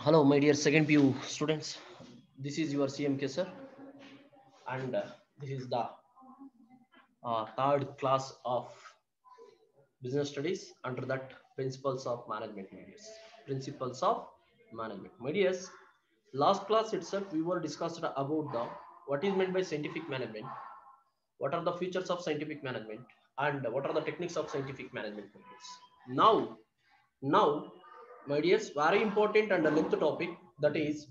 Hello, my dear second PU students. This is your CMK sir, and uh, this is the uh, third class of business studies under that principles of management. My dears. Principles of management. My dears, last class itself we were discussed about the what is meant by scientific management, what are the features of scientific management, and what are the techniques of scientific management. My dears. Now, now my dears very important and a length topic that is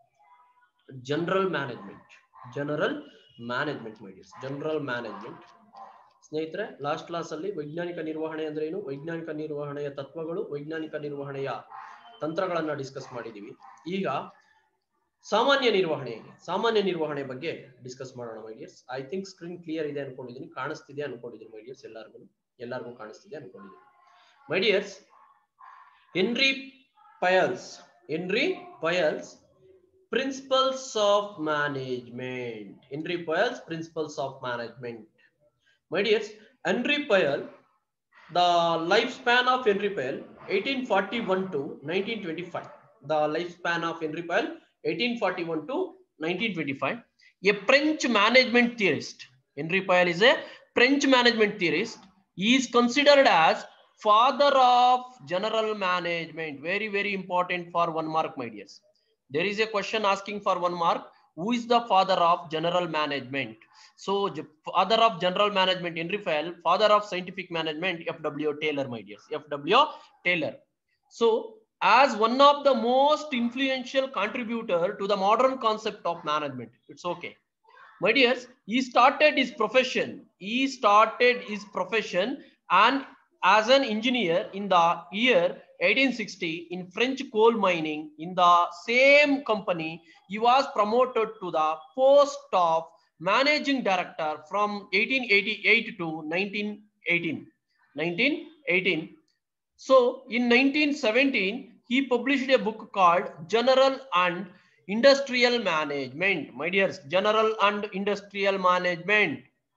general management general management my dears general management ಸ್ನೇಹಿತರೆ last class ಅಲ್ಲಿ ವೈಜ್ಞಾನಿಕ ನಿರ್ವಹಣೆ ಅಂದ್ರೆ ಏನು ವೈಜ್ಞಾನಿಕ ನಿರ್ವಹಣೆಯ ತತ್ವಗಳು ವೈಜ್ಞಾನಿಕ ನಿರ್ವಹಣೆಯ ತಂತ್ರಗಳನ್ನ ಡಿಸ್ಕಸ್ ಮಾಡಿದೀವಿ ಈಗ ಸಾಮಾನ್ಯ ನಿರ್ವಹಣೆ ಸಾಮಾನ್ಯ ನಿರ್ವಹಣೆ ಬಗ್ಗೆ ಡಿಸ್ಕಸ್ ಮಾಡೋಣ my dears I think screen clear ಇದೆ ಅನ್ಕೊಂಡಿದ್ದೀನಿ ಕಾಣಿಸ್ತಿದೆ ಅನ್ಕೊಂಡಿದ್ದೀನಿ ಮೈ ಡಿಯರ್ಸ್ ಎಲ್ಲರಿಗೂ ಎಲ್ಲರಿಗೂ ಕಾಣಿಸ್ತಿದೆ ಅನ್ಕೊಂಡಿದ್ದೀನಿ my dears Henry Piles. Henry Piles, Principles of Management. Henry Piles, Principles of Management. My dears, Henry Pyle, the lifespan of Henry Pyle, 1841 to 1925. The lifespan of Henry Pyle, 1841 to 1925. A French management theorist. Henry Pyle is a French management theorist. He is considered as father of general management very very important for one mark my dears there is a question asking for one mark who is the father of general management so father of general management henry fell father of scientific management fw taylor my dears fw taylor so as one of the most influential contributor to the modern concept of management it's okay my dears he started his profession he started his profession and as an engineer in the year 1860 in French coal mining in the same company, he was promoted to the post of managing director from 1888 to 1918. 1918. So in 1917, he published a book called General and Industrial Management. My dears, General and Industrial Management.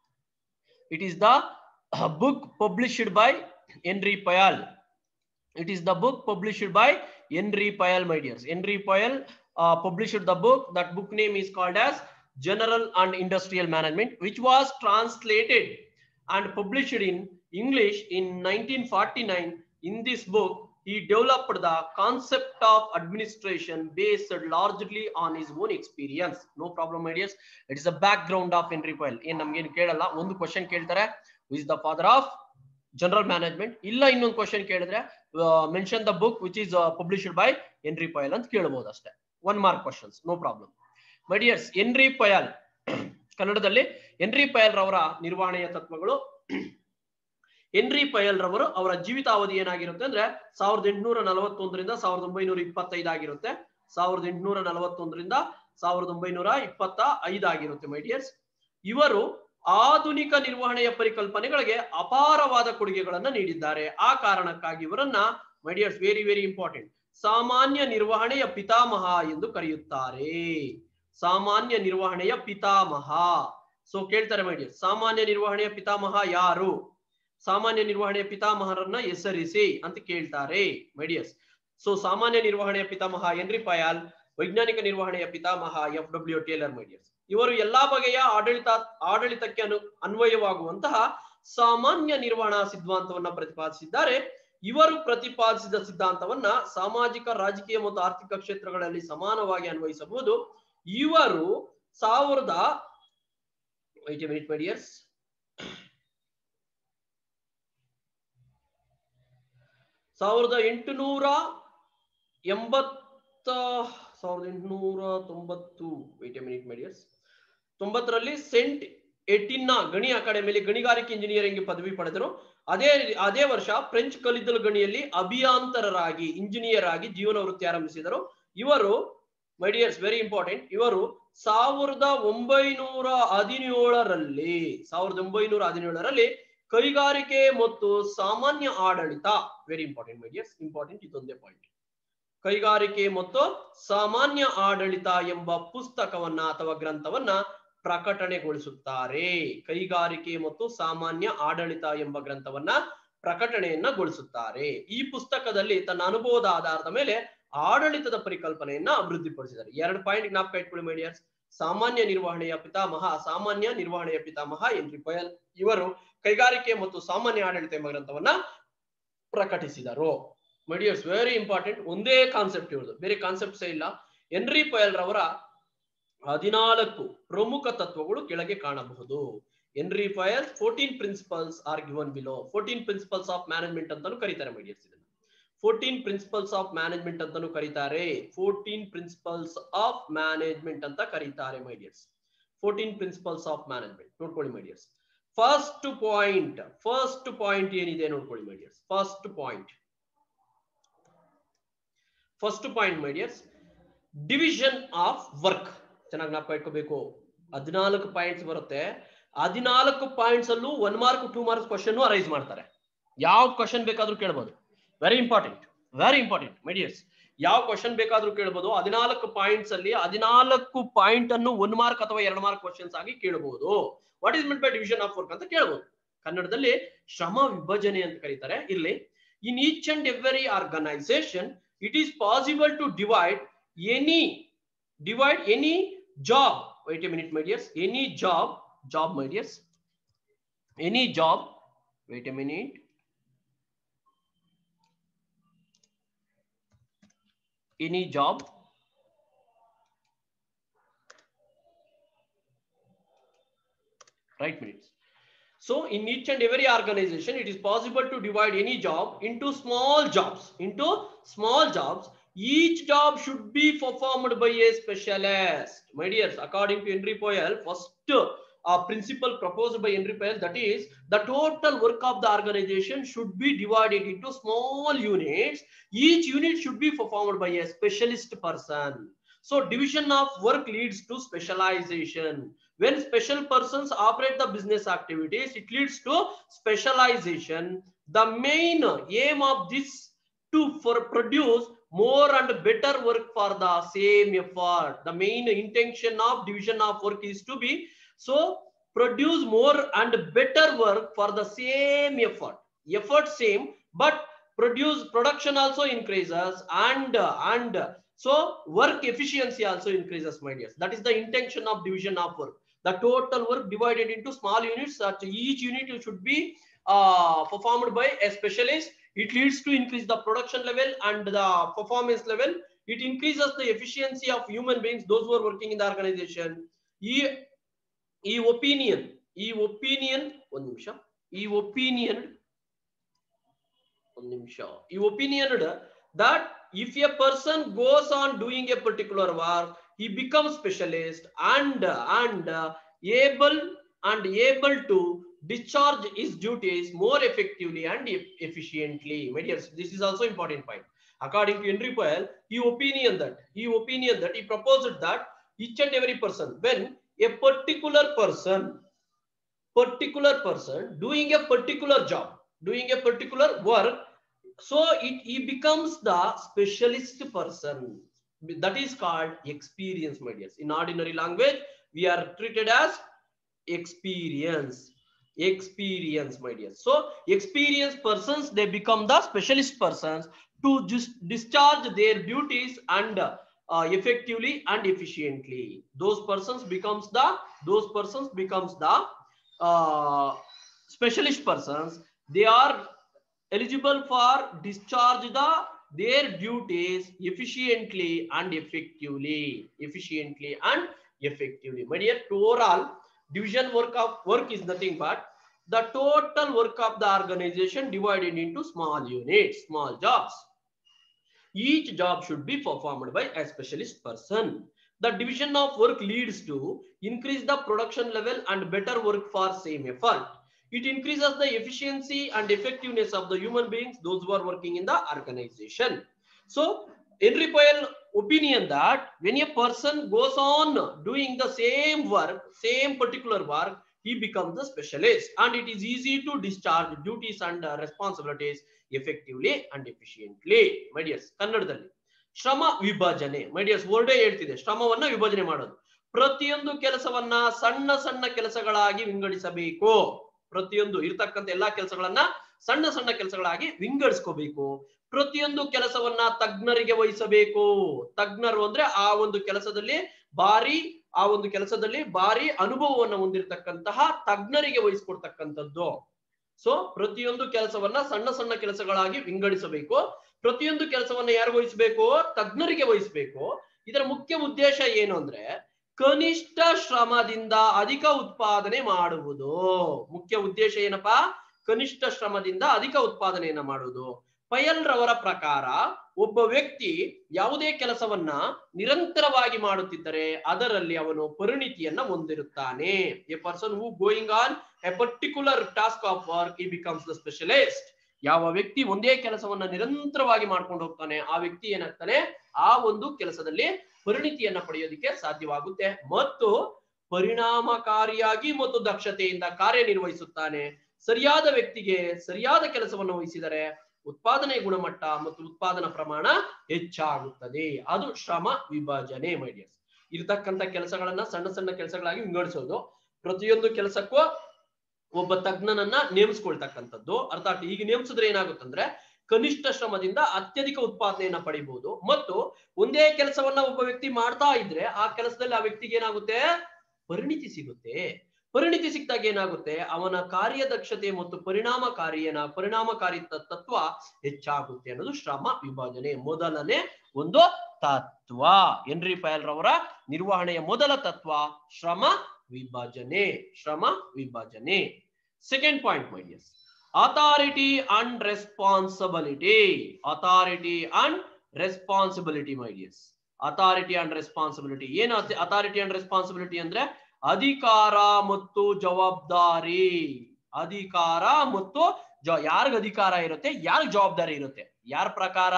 It is the book published by Henry Pyle. It is the book published by Henry Pyle, my dears. Henry Pyle uh, published the book. That book name is called as General and Industrial Management, which was translated and published in English in 1949. In this book, he developed the concept of administration based largely on his own experience. No problem, my dears. It is the background of Henry Pyle. ಏನ್ ನಮ್ಗೇನು ಕೇಳಲ್ಲ ಒಂದು question ಕೇಳ್ತಾರೆ is the father of general management ಇಲ್ಲ ಇನ್ನೊಂದು question ಕೇಳಿದ್ರೆ mention the book which is published by Henri Fayol ಅಂತ ಕೇಳಬಹುದು ಅಷ್ಟೇ one mark questions no problem my dears Henri Fayol ಕನ್ನಡದಲ್ಲಿ ಎನ್ರಿ ಪಯಲ್ ರವರ ನಿರ್ವಹಣೆಯ ತತ್ವಗಳು ಎನ್ರಿ ಪಯಲ್ ರವರು ಅವರ ಜೀವಿತಾವಧಿ ಏನಾಗಿರುತ್ತೆ ಅಂದ್ರೆ ಸಾವಿರದ ಎಂಟುನೂರ ನಲವತ್ತೊಂದರಿಂದ ಸಾವಿರದ ಒಂಬೈನೂರ ಇಪ್ಪತ್ತೈದು ಆಗಿರುತ್ತೆ ಸಾವಿರದ ಎಂಟುನೂರ ನಲವತ್ತೊಂದರಿಂದ ಸಾವಿರದ ಒಂಬೈನೂರ ಇಪ್ಪತ್ತ ಐದಾಗಿರುತ್ತೆ ಮೈ ಡಿಯರ್ಸ್ ಇವರು ಆಧುನಿಕ ನಿರ್ವಹಣೆಯ ಪರಿಕಲ್ಪನೆಗಳಿಗೆ ಅಪಾರವಾದ ಕೊಡುಗೆಗಳನ್ನು ನೀಡಿದ್ದಾರೆ ಆ ಕಾರಣಕ್ಕಾಗಿ ಇವರನ್ನ ಮೈಡಿಯರ್ಸ್ ವೆರಿ ವೆರಿ ಇಂಪಾರ್ಟೆಂಟ್ ಸಾಮಾನ್ಯ ನಿರ್ವಹಣೆಯ ಪಿತಾಮಹ ಎಂದು ಕರೆಯುತ್ತಾರೆ ಸಾಮಾನ್ಯ ನಿರ್ವಹಣೆಯ ಪಿತಾಮಹ ಸೊ ಕೇಳ್ತಾರೆ ಮೈಡಿಯರ್ ಸಾಮಾನ್ಯ ನಿರ್ವಹಣೆಯ ಪಿತಾಮಹ ಯಾರು ಸಾಮಾನ್ಯ ನಿರ್ವಹಣೆಯ ಪಿತಾಮಹರನ್ನ ಹೆಸರಿಸಿ ಅಂತ ಕೇಳ್ತಾರೆ ಮೈಡಿಯರ್ಸ್ ಸೊ ಸಾಮಾನ್ಯ ನಿರ್ವಹಣೆಯ ಪಿತಾಮಹ ಎನ್ರಿ ಪಯಾಲ್ ವೈಜ್ಞಾನಿಕ ನಿರ್ವಹಣೆಯ ಪಿತಾಮಹ ಎಫ್ ಡಬ್ಲ್ಯೂ ಟೇಲರ್ ಮೈಡಿಯರ್ಸ್ ಇವರು ಎಲ್ಲಾ ಬಗೆಯ ಆಡಳಿತ ಆಡಳಿತಕ್ಕೆ ಅನು ಅನ್ವಯವಾಗುವಂತಹ ಸಾಮಾನ್ಯ ನಿರ್ವಹಣಾ ಸಿದ್ಧಾಂತವನ್ನ ಪ್ರತಿಪಾದಿಸಿದ್ದಾರೆ ಇವರು ಪ್ರತಿಪಾದಿಸಿದ ಸಿದ್ಧಾಂತವನ್ನ ಸಾಮಾಜಿಕ ರಾಜಕೀಯ ಮತ್ತು ಆರ್ಥಿಕ ಕ್ಷೇತ್ರಗಳಲ್ಲಿ ಸಮಾನವಾಗಿ ಅನ್ವಯಿಸಬಹುದು ಇವರು ಸಾವಿರದ ಮಿನಿಟ್ ಮೈಡಿಯರ್ಸ್ ಸಾವಿರದ ಎಂಟುನೂರ ಎಂಬತ್ತ ಸಾವಿರದ ಎಂಟುನೂರ ತೊಂಬತ್ತು ವೇಟ್ ಎ ಮಿನಿಟ್ ಮೈಡಿಯರ್ಸ್ ತೊಂಬತ್ತರಲ್ಲಿ ಸೆಂಟ್ ಎಟಿನ್ನ ಗಣಿ ಅಕಾಡೆಮಿಯಲ್ಲಿ ಗಣಿಗಾರಿಕೆ ಇಂಜಿನಿಯರಿಂಗ್ ಪದವಿ ಪಡೆದರು ಅದೇ ಅದೇ ವರ್ಷ ಫ್ರೆಂಚ್ ಕಲ್ಲಿದ್ದಲು ಗಣಿಯಲ್ಲಿ ಅಭಿಯಾಂತರರಾಗಿ ಇಂಜಿನಿಯರ್ ಆಗಿ ಜೀವನ ವೃತ್ತಿ ಆರಂಭಿಸಿದರು ಇವರು ಮೈಡಿಯರ್ಸ್ ವೆರಿ ಇಂಪಾರ್ಟೆಂಟ್ ಇವರು ಸಾವಿರದ ಒಂಬೈನೂರ ಹದಿನೇಳರಲ್ಲಿ ಸಾವಿರದ ಒಂಬೈನೂರ ಹದಿನೇಳರಲ್ಲಿ ಕೈಗಾರಿಕೆ ಮತ್ತು ಸಾಮಾನ್ಯ ಆಡಳಿತ ವೆರಿ ಇಂಪಾರ್ಟೆಂಟ್ ಮೈಡಿಯರ್ಸ್ ಇಂಪಾರ್ಟೆಂಟ್ ಇದೊಂದೇ ಪಾಯಿಂಟ್ ಕೈಗಾರಿಕೆ ಮತ್ತು ಸಾಮಾನ್ಯ ಆಡಳಿತ ಎಂಬ ಪುಸ್ತಕವನ್ನ ಅಥವಾ ಗ್ರಂಥವನ್ನ ಪ್ರಕಟಣೆಗೊಳಿಸುತ್ತಾರೆ ಕೈಗಾರಿಕೆ ಮತ್ತು ಸಾಮಾನ್ಯ ಆಡಳಿತ ಎಂಬ ಗ್ರಂಥವನ್ನ ಪ್ರಕಟಣೆಯನ್ನ ಗೊಳಿಸುತ್ತಾರೆ ಈ ಪುಸ್ತಕದಲ್ಲಿ ತನ್ನ ಅನುಭವದ ಆಧಾರದ ಮೇಲೆ ಆಡಳಿತದ ಪರಿಕಲ್ಪನೆಯನ್ನ ಅಭಿವೃದ್ಧಿಪಡಿಸಿದ್ದಾರೆ ಎರಡು ಪಾಯಿಂಟ್ ಜ್ಞಾಪಕ ಇಟ್ಕೊಳ್ಳಿ ಮೈಡಿಯರ್ಸ್ ಸಾಮಾನ್ಯ ನಿರ್ವಹಣೆಯ ಪಿತಾಮಹ ಸಾಮಾನ್ಯ ನಿರ್ವಹಣೆಯ ಪಿತಾಮಹ ಎನ್ರಿ ಪಯಲ್ ಇವರು ಕೈಗಾರಿಕೆ ಮತ್ತು ಸಾಮಾನ್ಯ ಆಡಳಿತ ಎಂಬ ಗ್ರಂಥವನ್ನ ಪ್ರಕಟಿಸಿದರು ಮೈಡಿಯರ್ಸ್ ವೆರಿ ಇಂಪಾರ್ಟೆಂಟ್ ಒಂದೇ ಕಾನ್ಸೆಪ್ಟ್ ಇರುವುದು ಬೇರೆ ಕಾನ್ಸೆಪ್ಟ್ಸೇ ಇಲ್ಲ ಎನ್ರಿ ಪಯಲ್ ರವರ ಹದಿನಾಲ್ಕು ಪ್ರಮುಖ ತತ್ವಗಳು ಕೆಳಗೆ ಕಾಣಬಹುದು Henri Fayol fourteen principles are given below fourteen principles of management ಅಂತಾನು ಕರೀತಾರೆ ಮೈಡಿಯರ್ಸ್ ಇದನ್ನ ಫೋರ್ಟೀನ್ ಪ್ರಿನ್ಸಿಪಲ್ಸ್ ಆಫ್ ಮ್ಯಾನೇಜ್ಮೆಂಟ್ ಅಂತಾನು ಕರೀತಾರೆ ಫೋರ್ಟೀನ್ ಪ್ರಿನ್ಸಿಪಲ್ಸ್ ಆಫ್ ಮ್ಯಾನೇಜ್ಮೆಂಟ್ ಅಂತ ಕರೀತಾರೆ my dears fourteen principles of management ನೋಡ್ಕೊಳ್ಳಿ my dears first point first point ಏನಿದೆ ನೋಡ್ಕೊಳ್ಳಿ my dears first point first point my dears division of work ಚೆನ್ನಾಗಿ ಜ್ಞಾಪಕ ಇಟ್ಕೋಬೇಕು ಹದಿನಾಲ್ಕು ಪಾಯಿಂಟ್ಸ್ ಬರುತ್ತೆ ಹದಿನಾಲ್ಕು ಪಾಯಿಂಟ್ಸ್ ಅಲ್ಲೂ one mark two marks question arise ಮಾಡ್ತಾರೆ ಯಾವ ಕ್ವಶನ್ ಬೇಕಾದ್ರೂ ಕೇಳಬಹುದು very important very important my dears ಯಾವ ಕ್ವಶನ್ ಬೇಕಾದ್ರೂ ಕೇಳಬಹುದು ಹದಿನಾಲ್ಕು ಪಾಯಿಂಟ್ಸ್ ಅಲ್ಲಿ ಹದಿನಾಲ್ಕು ಪಾಯಿಂಟ್ ಅನ್ನು ಒನ್ ಮಾರ್ಕ್ ಅಥವಾ ಎರಡು ಮಾರ್ಕ್ ಕ್ವಶನ್ಸ್ ಆಗಿ ಕೇಳಬಹುದು what is meant by division of work ಅಂತ ಕೇಳಬಹುದು ಕನ್ನಡದಲ್ಲಿ ಶ್ರಮ ವಿಭಜನೆ ಅಂತ ಕರೀತಾರೆ ಇಲ್ಲಿ in each and every organization it is possible to divide any divide any job wait a minute my dears any job job my dears any job wait a minute any job right minutes so in each and every organization it is possible to divide any job into small jobs into small jobs each job should be performed by a specialist my dears according to henry poel first uh, principle proposed by henry poel that is the total work of the organization should be divided into small units each unit should be performed by a specialist person so division of work leads to specialization when special persons operate the business activities it leads to specialization the main aim of this to for produce more and better work for the same effort. The main intention of division of work is to be so produce more and better work for the same effort. Effort same, but produce production also increases and and so work efficiency also increases, my dears. That is the intention of division of work. The total work divided into small units. That each unit should be uh, performed by a specialist it leads to increase the production level and the performance level it increases the efficiency of human beings those who are working in the organization ಈ ಈ opinion ಈ opinion ಒಂದ್ ನಿಮಿಷ ಈ opinion ಒಂದ್ ನಿಮಿಷ ಈ opinion that if a person goes on doing a particular work he becomes specialist and and uh, able and able to discharge his duties more effectively and efficiently. My dears, this is also important point. According to Henry Powell, he opinion that he opinion that he proposed that each and every person, when a particular person, particular person doing a particular job, doing a particular work, so it he becomes the specialist person. That is called experience, my dears. In ordinary language, we are treated as experience experience my dear so experienced persons they become the specialist persons to just discharge their duties and uh, effectively and efficiently those persons becomes the those persons becomes the uh, specialist persons they are eligible for discharge the their duties efficiently and effectively efficiently and effectively my dear to overall division work of work is nothing but the total work of the organization divided into small units, small jobs. Each job should be performed by a specialist person. The division of work leads to increase the production level and better work for same effort. It increases the efficiency and effectiveness of the human beings, those who are working in the organization. So, Henry Powell opinion that when a person goes on doing the same work, same particular work, he becomes the specialist and it is easy to discharge duties and uh, responsibilities effectively and efficiently. My dears, ಕನ್ನಡದಲ್ಲಿ ಶ್ರಮ ವಿಭಜನೆ ಮೈ dears ವರ್ಡೇ ಹೇಳ್ತಿದೆ ಶ್ರಮವನ್ನ ವಿಭಜನೆ ಮಾಡೋದು ಪ್ರತಿಯೊಂದು ಕೆಲಸವನ್ನ ಸಣ್ಣ ಸಣ್ಣ ಕೆಲಸಗಳಾಗಿ ವಿಂಗಡಿಸಬೇಕು ಪ್ರತಿಯೊಂದು ಇರ್ತಕ್ಕಂಥ ಎಲ್ಲಾ ಕೆಲಸಗಳನ್ನ ಸಣ್ಣ ಸಣ್ಣ ಕೆಲಸಗಳಾಗಿ ವಿಂಗಡಿಸ್ಕೋಬೇಕು ಪ್ರತಿಯೊಂದು ಕೆಲಸವನ್ನ ತಜ್ಞರಿಗೆ ವಹಿಸಬೇಕು ತಜ್ಞರು ಅಂದ್ರೆ ಆ ಒಂದು ಕೆಲಸದಲ್ಲಿ ಭಾರಿ ಆ ಒಂದು ಕೆಲಸದಲ್ಲಿ ಭಾರಿ ಅನುಭವವನ್ನು ಹೊಂದಿರತಕ್ಕಂತಹ ತಜ್ಞರಿಗೆ ವಹಿಸ್ಕೊಡ್ತಕ್ಕಂಥದ್ದು ಸೊ ಪ್ರತಿಯೊಂದು ಕೆಲಸವನ್ನ ಸಣ್ಣ ಸಣ್ಣ ಕೆಲಸಗಳಾಗಿ ವಿಂಗಡಿಸಬೇಕು ಪ್ರತಿಯೊಂದು ಕೆಲಸವನ್ನ ಯಾರು ವಹಿಸಬೇಕು ತಜ್ಞರಿಗೆ ವಹಿಸಬೇಕು ಇದರ ಮುಖ್ಯ ಉದ್ದೇಶ ಏನು ಅಂದ್ರೆ ಕನಿಷ್ಠ ಶ್ರಮದಿಂದ ಅಧಿಕ ಉತ್ಪಾದನೆ ಮಾಡುವುದು ಮುಖ್ಯ ಉದ್ದೇಶ ಏನಪ್ಪಾ ಕನಿಷ್ಠ ಶ್ರಮದಿಂದ ಅಧಿಕ ಉತ್ಪಾದನೆಯನ್ನ ಮಾಡುವುದು ಪಯಲ್ ರವರ ಪ್ರಕಾರ ಒಬ್ಬ ವ್ಯಕ್ತಿ ಯಾವುದೇ ಕೆಲಸವನ್ನ ನಿರಂತರವಾಗಿ ಮಾಡುತ್ತಿದ್ದರೆ ಅದರಲ್ಲಿ ಅವನು ಪರಿಣಿತಿಯನ್ನ ಹೊಂದಿರುತ್ತಾನೆ a person who going on a particular task of work ಈ ಬಿಕಮ್ಸ್ ದ ಸ್ಪೆಷಲಿಸ್ಟ್ ಯಾವ ವ್ಯಕ್ತಿ ಒಂದೇ ಕೆಲಸವನ್ನ ನಿರಂತರವಾಗಿ ಮಾಡ್ಕೊಂಡು ಹೋಗ್ತಾನೆ ಆ ವ್ಯಕ್ತಿ ಏನಾಗ್ತಾನೆ ಆ ಒಂದು ಕೆಲಸದಲ್ಲಿ ಪರಿಣಿತಿಯನ್ನ ಪಡೆಯೋದಿಕ್ಕೆ ಸಾಧ್ಯವಾಗುತ್ತೆ ಮತ್ತು ಪರಿಣಾಮಕಾರಿಯಾಗಿ ಮತ್ತು ದಕ್ಷತೆಯಿಂದ ಕಾರ್ಯನಿರ್ವಹಿಸುತ್ತಾನೆ ಸರಿಯಾದ ವ್ಯಕ್ತಿಗೆ ಸರಿಯಾದ ಕೆಲಸವನ್ನು ವಹಿಸಿದರೆ ಉತ್ಪಾದನೆ ಗುಣಮಟ್ಟ ಮತ್ತು ಉತ್ಪಾದನಾ ಪ್ರಮಾಣ ಹೆಚ್ಚಾಗುತ್ತದೆ ಅದು ಶ್ರಮ ವಿಭಜನೆ ಮೈಡಿಯರ್ಸ್ ಇರತಕ್ಕಂತ ಕೆಲಸಗಳನ್ನ ಸಣ್ಣ ಸಣ್ಣ ಕೆಲಸಗಳಾಗಿ ವಿಂಗಡಿಸೋದು ಪ್ರತಿಯೊಂದು ಕೆಲಸಕ್ಕೂ ಒಬ್ಬ ತಜ್ಞನನ್ನ ನೇಮಿಸ್ಕೊಳ್ತಕ್ಕಂಥದ್ದು ಅರ್ಥಾತ್ ಈಗ ನೇಮಿಸಿದ್ರೆ ಏನಾಗುತ್ತಂದ್ರೆ ಕನಿಷ್ಠ ಶ್ರಮದಿಂದ ಅತ್ಯಧಿಕ ಉತ್ಪಾದನೆಯನ್ನ ಪಡಿಬಹುದು ಮತ್ತು ಒಂದೇ ಕೆಲಸವನ್ನ ಒಬ್ಬ ವ್ಯಕ್ತಿ ಮಾಡ್ತಾ ಇದ್ರೆ ಆ ಕೆಲಸದಲ್ಲಿ ಆ ವ್ಯಕ್ತಿಗೆ ಏನಾಗುತ್ತೆ ಪರಿಣಿತಿ ಸಿಗುತ್ತೆ ಪರಿಣಿತಿ ಸಿಕ್ಕಿದಾಗ ಏನಾಗುತ್ತೆ ಅವನ ಕಾರ್ಯದಕ್ಷತೆ ಮತ್ತು ಪರಿಣಾಮಕಾರಿಯನ ಪರಿಣಾಮಕಾರಿ ತತ್ವ ಹೆಚ್ಚಾಗುತ್ತೆ ಅನ್ನೋದು ಶ್ರಮ ವಿಭಜನೆ ಮೊದಲನೇ ಒಂದು ತತ್ವ ಎನ್ರಿ ಪಯಲ್ ರವರ ನಿರ್ವಹಣೆಯ ಮೊದಲ ತತ್ವ ಶ್ರಮ ವಿಭಜನೆ ಶ್ರಮ ವಿಭಜನೆ second point my dears authority and responsibility authority and responsibility my dears authority and responsibility ಏನು ಅಥಾರಿಟಿ ಅಂಡ್ ರೆಸ್ಪಾನ್ಸಿಬಿಲಿಟಿ ಅಂದ್ರೆ ಅಧಿಕಾರ ಮತ್ತು ಜವಾಬ್ದಾರಿ ಅಧಿಕಾರ ಮತ್ತು ಜ ಯಾರಿಗ ಅಧಿಕಾರ ಇರುತ್ತೆ ಯಾರಿಗ ಜವಾಬ್ದಾರಿ ಇರುತ್ತೆ ಯಾರ ಪ್ರಕಾರ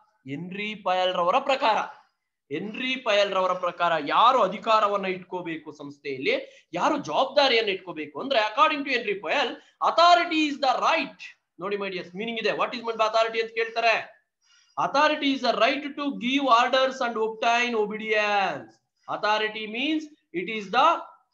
ಎನ್ರಿ ಪಯಲ್ ರವರ ಪ್ರಕಾರ ಎನ್ರಿ ಪಯಲ್ ರವರ ಪ್ರಕಾರ ಯಾರು ಅಧಿಕಾರವನ್ನ ಇಟ್ಕೋಬೇಕು ಸಂಸ್ಥೆಯಲ್ಲಿ ಯಾರು ಜವಾಬ್ದಾರಿಯನ್ನ ಇಟ್ಕೋಬೇಕು ಅಂದ್ರೆ according to Henri Fayol authority is the right ನೋಡಿ ಮೈಡಿಯಸ್ ಮೀನಿಂಗ್ ಇದೆ what is meant by authority ಅಂತ ಕೇಳ್ತಾರೆ authority is the right to give orders and obtain obedience authority means it is the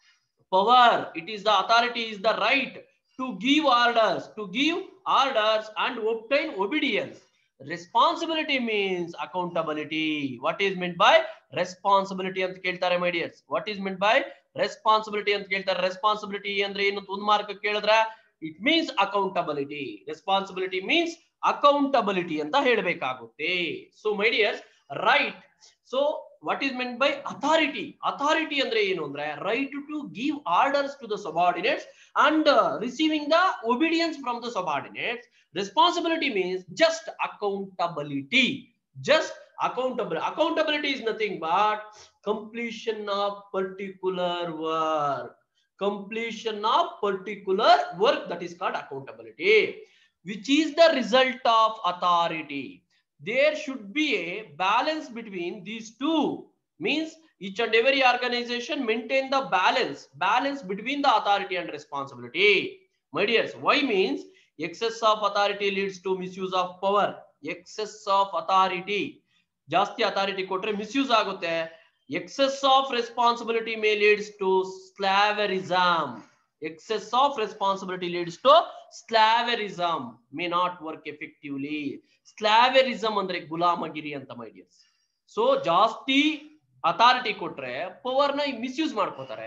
power it is the authority is the right to give orders to give orders and obtain obedience responsibility means accountability what is meant by responsibility ಅಂತ ಕೇಳ್ತಾರೆ my dears what is meant by responsibility ಅಂತ ಕೇಳ್ತಾರೆ responsibility ಅಂದ್ರೆ ಏನು ಒಂದು mark ಕೇಳಿದ್ರೆ it means accountability responsibility means accountability ಅಂತ ಹೇಳಬೇಕಾಗುತ್ತೆ so my dears right so what is meant by authority authority ಅಂದ್ರೆ ಏನು ಅಂದ್ರೆ right to give orders to the subordinates and receiving the obedience from the subordinates responsibility means just accountability just accountable accountability is nothing but completion of particular work completion of particular work that is called accountability which is the result of authority there should be a balance between these two means each and every organization maintain the balance balance between the authority and responsibility my dears why means excess of authority leads to misuse of power excess of authority ಜಾಸ್ತಿ authority ಕೊಟ್ರೆ misuse ಆಗುತ್ತೆ excess of responsibility may leads to slaverism excess of responsibility leads to slaverism may not work effectively slaverism ಅಂದ್ರೆ ಗುಲಾಮಗಿರಿ ಅಂತ my dears so ಜಾಸ್ತಿ authority ಕೊಟ್ರೆ power ನ misuse ಮಾಡ್ಕೋತಾರೆ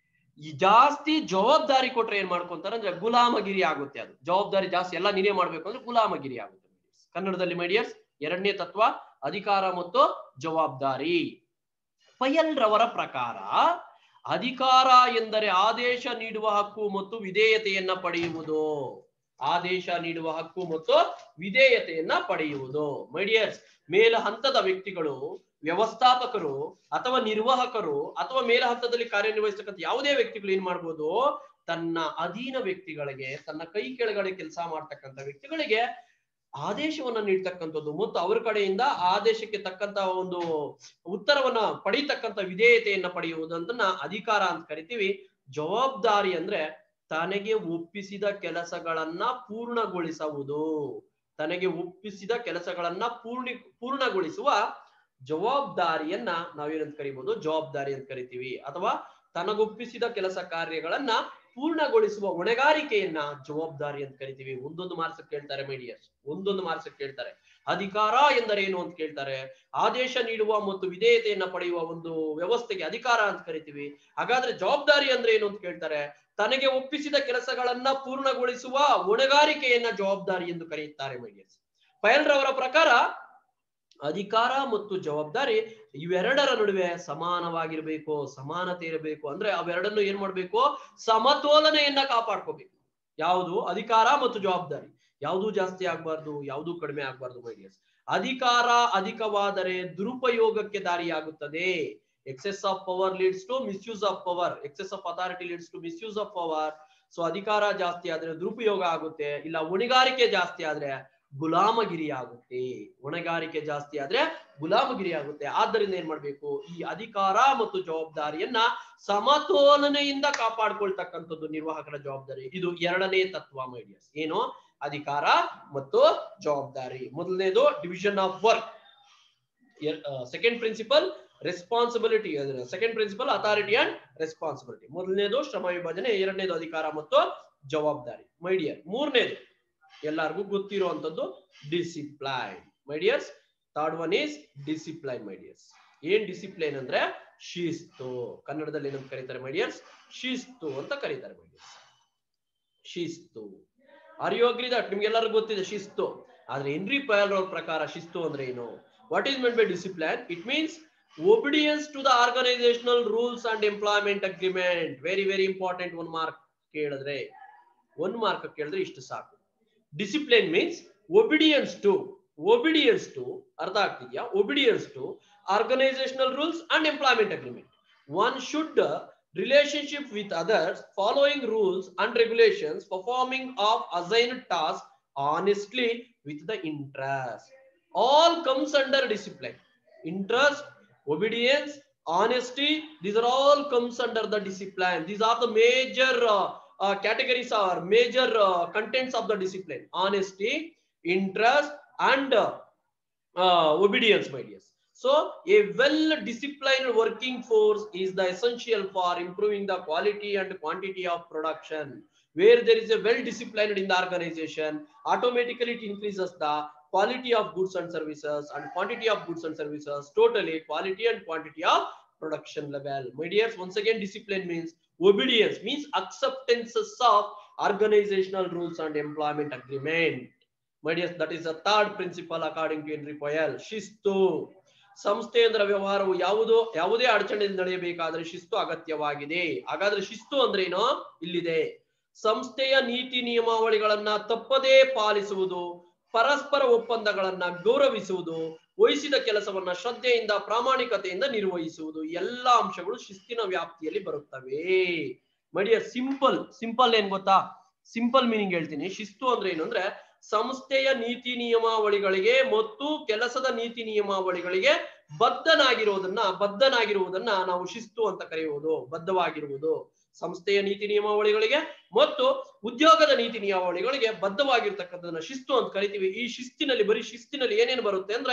ಈ ಜಾಸ್ತಿ ಜವಾಬ್ದಾರಿ ಕೊಟ್ರೆ ಏನ್ ಮಾಡ್ಕೊಂತಾರೆ ಅಂದ್ರೆ ಗುಲಾಮಗಿರಿ ಆಗುತ್ತೆ ಅದು ಜವಾಬ್ದಾರಿ ಜಾಸ್ತಿ ಎಲ್ಲ ನೀನೇ ಮಾಡ್ಬೇಕು ಅಂದ್ರೆ ಗುಲಾಮಗಿರಿ ಆಗುತ್ತೆ ಕನ್ನಡದಲ್ಲಿ ಮೈಡಿಯರ್ಸ್ ಎರಡನೇ ತತ್ವ ಅಧಿಕಾರ ಮತ್ತು ಜವಾಬ್ದಾರಿ ಪಯಲ್ ರವರ ಪ್ರಕಾರ ಅಧಿಕಾರ ಎಂದರೆ ಆದೇಶ ನೀಡುವ ಹಕ್ಕು ಮತ್ತು ವಿಧೇಯತೆಯನ್ನ ಪಡೆಯುವುದು ಆದೇಶ ನೀಡುವ ಹಕ್ಕು ಮತ್ತು ವಿಧೇಯತೆಯನ್ನ ಪಡೆಯುವುದು ಮೈಡಿಯರ್ಸ್ ಮೇಲ ಹಂತದ ವ್ಯಕ್ತಿಗಳು ವ್ಯವಸ್ಥಾಪಕರು ಅಥವಾ ನಿರ್ವಾಹಕರು ಅಥವಾ ಮೇಲ ಹಂತದಲ್ಲಿ ಕಾರ್ಯನಿರ್ವಹಿಸತಕ್ಕಂಥ ಯಾವುದೇ ವ್ಯಕ್ತಿಗಳು ಏನ್ ಮಾಡ್ಬೋದು ತನ್ನ ಅಧೀನ ವ್ಯಕ್ತಿಗಳಿಗೆ ತನ್ನ ಕೈ ಕೆಳಗಡೆ ಕೆಲಸ ಮಾಡ್ತಕ್ಕಂಥ ವ್ಯಕ್ತಿಗಳಿಗೆ ಆದೇಶವನ್ನ ನೀಡ್ತಕ್ಕಂಥದ್ದು ಮತ್ತು ಅವರ ಕಡೆಯಿಂದ ಆದೇಶಕ್ಕೆ ತಕ್ಕಂತ ಒಂದು ಉತ್ತರವನ್ನ ಪಡೀತಕ್ಕಂಥ ವಿಧೇಯತೆಯನ್ನ ಪಡೆಯುವುದನ್ನ ಅಧಿಕಾರ ಅಂತ ಕರಿತೀವಿ ಜವಾಬ್ದಾರಿ ಅಂದ್ರೆ ತನಗೆ ಒಪ್ಪಿಸಿದ ಕೆಲಸಗಳನ್ನ ಪೂರ್ಣಗೊಳಿಸುವುದು ತನಗೆ ಒಪ್ಪಿಸಿದ ಕೆಲಸಗಳನ್ನ ಪೂರ್ಣಿ ಪೂರ್ಣಗೊಳಿಸುವ ಜವಾಬ್ದಾರಿಯನ್ನ ನಾವೇನಂತ ಕರಿಬಹುದು ಜವಾಬ್ದಾರಿ ಅಂತ ಕರಿತೀವಿ ಅಥವಾ ತನಗೊಪ್ಪಿಸಿದ ಕೆಲಸ ಕಾರ್ಯಗಳನ್ನ ಪೂರ್ಣಗೊಳಿಸುವ ಹೊಣೆಗಾರಿಕೆಯನ್ನ ಜವಾಬ್ದಾರಿ ಅಂತ ಕರಿತೀವಿ ಒಂದೊಂದು ಮಾರ್ಕ್ಸ್ ಕೇಳ್ತಾರೆ ಮೀಡಿಯರ್ಸ್ ಒಂದೊಂದು ಮಾರ್ಕ್ಸ್ ಕೇಳ್ತಾರೆ ಅಧಿಕಾರ ಎಂದರೇನು ಅಂತ ಕೇಳ್ತಾರೆ ಆದೇಶ ನೀಡುವ ಮತ್ತು ವಿಧೇಯತೆಯನ್ನ ಪಡೆಯುವ ಒಂದು ವ್ಯವಸ್ಥೆಗೆ ಅಧಿಕಾರ ಅಂತ ಕರಿತೀವಿ ಹಾಗಾದ್ರೆ ಜವಾಬ್ದಾರಿ ಅಂದ್ರೆ ಏನು ಅಂತ ಕೇಳ್ತಾರೆ ತನಗೆ ಒಪ್ಪಿಸಿದ ಕೆಲಸಗಳನ್ನ ಪೂರ್ಣಗೊಳಿಸುವ ಹೊಣೆಗಾರಿಕೆಯನ್ನ ಜವಾಬ್ದಾರಿ ಎಂದು ಕರೆಯುತ್ತಾರೆ ಮೈಡಿಯರ್ಸ್ ಪಯಲ್ರವರ ಪ್ರಕಾರ ಅಧಿಕಾರ ಮತ್ತು ಜವಾಬ್ದಾರಿ ಇವೆರಡರ ನಡುವೆ ಸಮಾನವಾಗಿರ್ಬೇಕು ಸಮಾನತೆ ಇರಬೇಕು ಅಂದ್ರೆ ಅವೆರಡನ್ನು ಏನ್ ಮಾಡ್ಬೇಕು ಸಮತೋಲನೆಯನ್ನ ಕಾಪಾಡ್ಕೋಬೇಕು ಯಾವುದು ಅಧಿಕಾರ ಮತ್ತು ಜವಾಬ್ದಾರಿ ಯಾವುದು ಜಾಸ್ತಿ ಆಗ್ಬಾರ್ದು ಯಾವುದು ಕಡಿಮೆ ಆಗ್ಬಾರ್ದು ಮೈಡಿಯರ್ಸ್ ಅಧಿಕಾರ ಅಧಿಕವಾದರೆ ದುರುಪಯೋಗಕ್ಕೆ ದಾರಿಯಾಗುತ್ತದೆ excess of power leads to misuse of power excess of authority leads to misuse of power so ಅಧಿಕಾರ ಜಾಸ್ತಿ ಆದ್ರೆ ದುರುಪಯೋಗ ಆಗುತ್ತೆ ಇಲ್ಲ ಹೊಣೆಗಾರಿಕೆ ಜಾಸ್ತಿ ಆದ್ರೆ ಗುಲಾಮಗಿರಿ ಆಗುತ್ತೆ ಹೊಣೆಗಾರಿಕೆ ಜಾಸ್ತಿ ಆದ್ರೆ ಗುಲಾಮಗಿರಿ ಆಗುತ್ತೆ ಆದ್ದರಿಂದ ಏನ್ ಮಾಡ್ಬೇಕು ಈ ಅಧಿಕಾರ ಮತ್ತು ಜವಾಬ್ದಾರಿಯನ್ನ ಸಮತೋಲನೆಯಿಂದ ಕಾಪಾಡ್ಕೊಳ್ತಕ್ಕಂಥದ್ದು ನಿರ್ವಾಹಕರ ಜವಾಬ್ದಾರಿ ಇದು ಎರಡನೇ ತತ್ವ ಮೈಡಿಯರ್ಸ್ ಏನು ಅಧಿಕಾರ ಮತ್ತು ಜವಾಬ್ದಾರಿ ಮೊದಲನೇದು division of work second principle responsibility second principle authority and responsibility ಮೊದಲನೇದು ಶ್ರಮ ವಿಭಜನೆ ಎರಡನೇದು ಅಧಿಕಾರ ಮತ್ತು ಜವಾಬ್ದಾರಿ ಮೈಡಿಯರ್ ಮೂರನೇದು ಎಲ್ಲರಿಗೂ ಗೊತ್ತಿರುವಂತದ್ದು discipline my dears third one is discipline my dears ಏನ್ ಡಿಸಿಪ್ಲೈನ್ ಅಂದ್ರೆ ಶಿಸ್ತು ಕನ್ನಡದಲ್ಲಿ ಏನಂತ ಕರೀತಾರೆ ಮೈಡಿಯರ್ಸ್ ಶಿಸ್ತು ಅಂತ ಕರೀತಾರೆ ಮೈಡಿಯರ್ಸ್ ಶಿಸ್ತು ಆರ್ ಯು ಅಗ್ರಿ ದಟ್ ನಿಮ್ಗೆಲ್ಲರಿಗೂ ಗೊತ್ತಿದೆ ಶಿಸ್ತು ಆದ್ರೆ ಎನ್ರಿ ಪಯಲ್ ಅವ್ರ ಪ್ರಕಾರ ಶಿಸ್ತು ಅಂದ್ರೆ ಏನು what is meant by discipline it means obedience to the organizational rules and employment agreement very very important one mark ಕೇಳಿದ್ರೆ ಒನ್ ಮಾರ್ಕ್ ಕೇಳಿದ್ರೆ ಇಷ್ಟು ಸಾಕು discipline means obedience to obedience to ಅರ್ಥ ಆಗ್ತಿದ್ಯಾ obedience to organizational rules and employment agreement one should relationship with others following rules and regulations performing of assigned tasks honestly with the interest all comes under discipline interest obedience honesty these are all comes under the discipline these are the major uh, uh, categories or major uh, contents of the discipline honesty interest and uh, uh, obedience my dears so a well disciplined working force is the essential for improving the quality and quantity of production where there is a well disciplined in the organization automatically it increases the quality of goods and services and quantity of goods and services totally quality and quantity of production level my dears once again discipline means obedience means acceptances of organizational rules and employment agreement my dears that is the third principle according to henry poyel ಶಿಸ್ತು ಸಂಸ್ಥೆಯಂದ್ರ ವ್ಯವಹಾರವು ಯಾವುದೋ ಯಾವುದೇ ಅಡಚಣೆಯಲ್ಲಿ ನಡೆಯಬೇಕಾದ್ರೆ ಶಿಸ್ತು ಅಗತ್ಯವಾಗಿದೆ ಹಾಗಾದ್ರೆ ಶಿಸ್ತು ಅಂದ್ರೆ ಏನು ಇಲ್ಲಿದೆ ಸಂಸ್ಥೆಯ ನೀತಿ ನಿಯಮಾವಳಿಗಳನ್ನ ತಪ್ಪದೇ ಪಾಲಿಸುವುದು ಪರಸ್ಪರ ಒಪ್ಪಂದಗಳನ್ನ ಗೌರವಿಸುವುದು ವಹಿಸಿದ ಕೆಲಸವನ್ನ ಶ್ರದ್ಧೆಯಿಂದ ಪ್ರಾಮಾಣಿಕತೆಯಿಂದ ನಿರ್ವಹಿಸುವುದು ಎಲ್ಲ ಅಂಶಗಳು ಶಿಸ್ತಿನ ವ್ಯಾಪ್ತಿಯಲ್ಲಿ ಬರುತ್ತವೆ ಮಡಿಯ ಸಿಂಪಲ್ ಸಿಂಪಲ್ ಏನ್ ಗೊತ್ತಾ ಸಿಂಪಲ್ ಮೀನಿಂಗ್ ಹೇಳ್ತೀನಿ ಶಿಸ್ತು ಅಂದ್ರೆ ಏನು ಅಂದ್ರೆ ಸಂಸ್ಥೆಯ ನೀತಿ ನಿಯಮಾವಳಿಗಳಿಗೆ ಮತ್ತು ಕೆಲಸದ ನೀತಿ ನಿಯಮಾವಳಿಗಳಿಗೆ ಬದ್ಧನಾಗಿರುವುದನ್ನ ಬದ್ಧನಾಗಿರುವುದನ್ನ ನಾವು ಶಿಸ್ತು ಅಂತ ಕರೆಯುವುದು ಬದ್ಧವಾಗಿರುವುದು ಸಂಸ್ಥೆಯ ನೀತಿ ನಿಯಮಾವಳಿಗಳಿಗೆ ಮತ್ತು ಉದ್ಯೋಗದ ನೀತಿ ನಿಯಮಾವಳಿಗಳಿಗೆ ಬದ್ಧವಾಗಿರ್ತಕ್ಕಂಥದನ್ನ ಶಿಸ್ತು ಅಂತ ಕರಿತೀವಿ ಈ ಶಿಸ್ತಿನಲ್ಲಿ ಬರೀ ಶಿಸ್ತಿನಲ್ಲಿ ಏನೇನು ಬರುತ್ತೆ ಅಂದ್ರೆ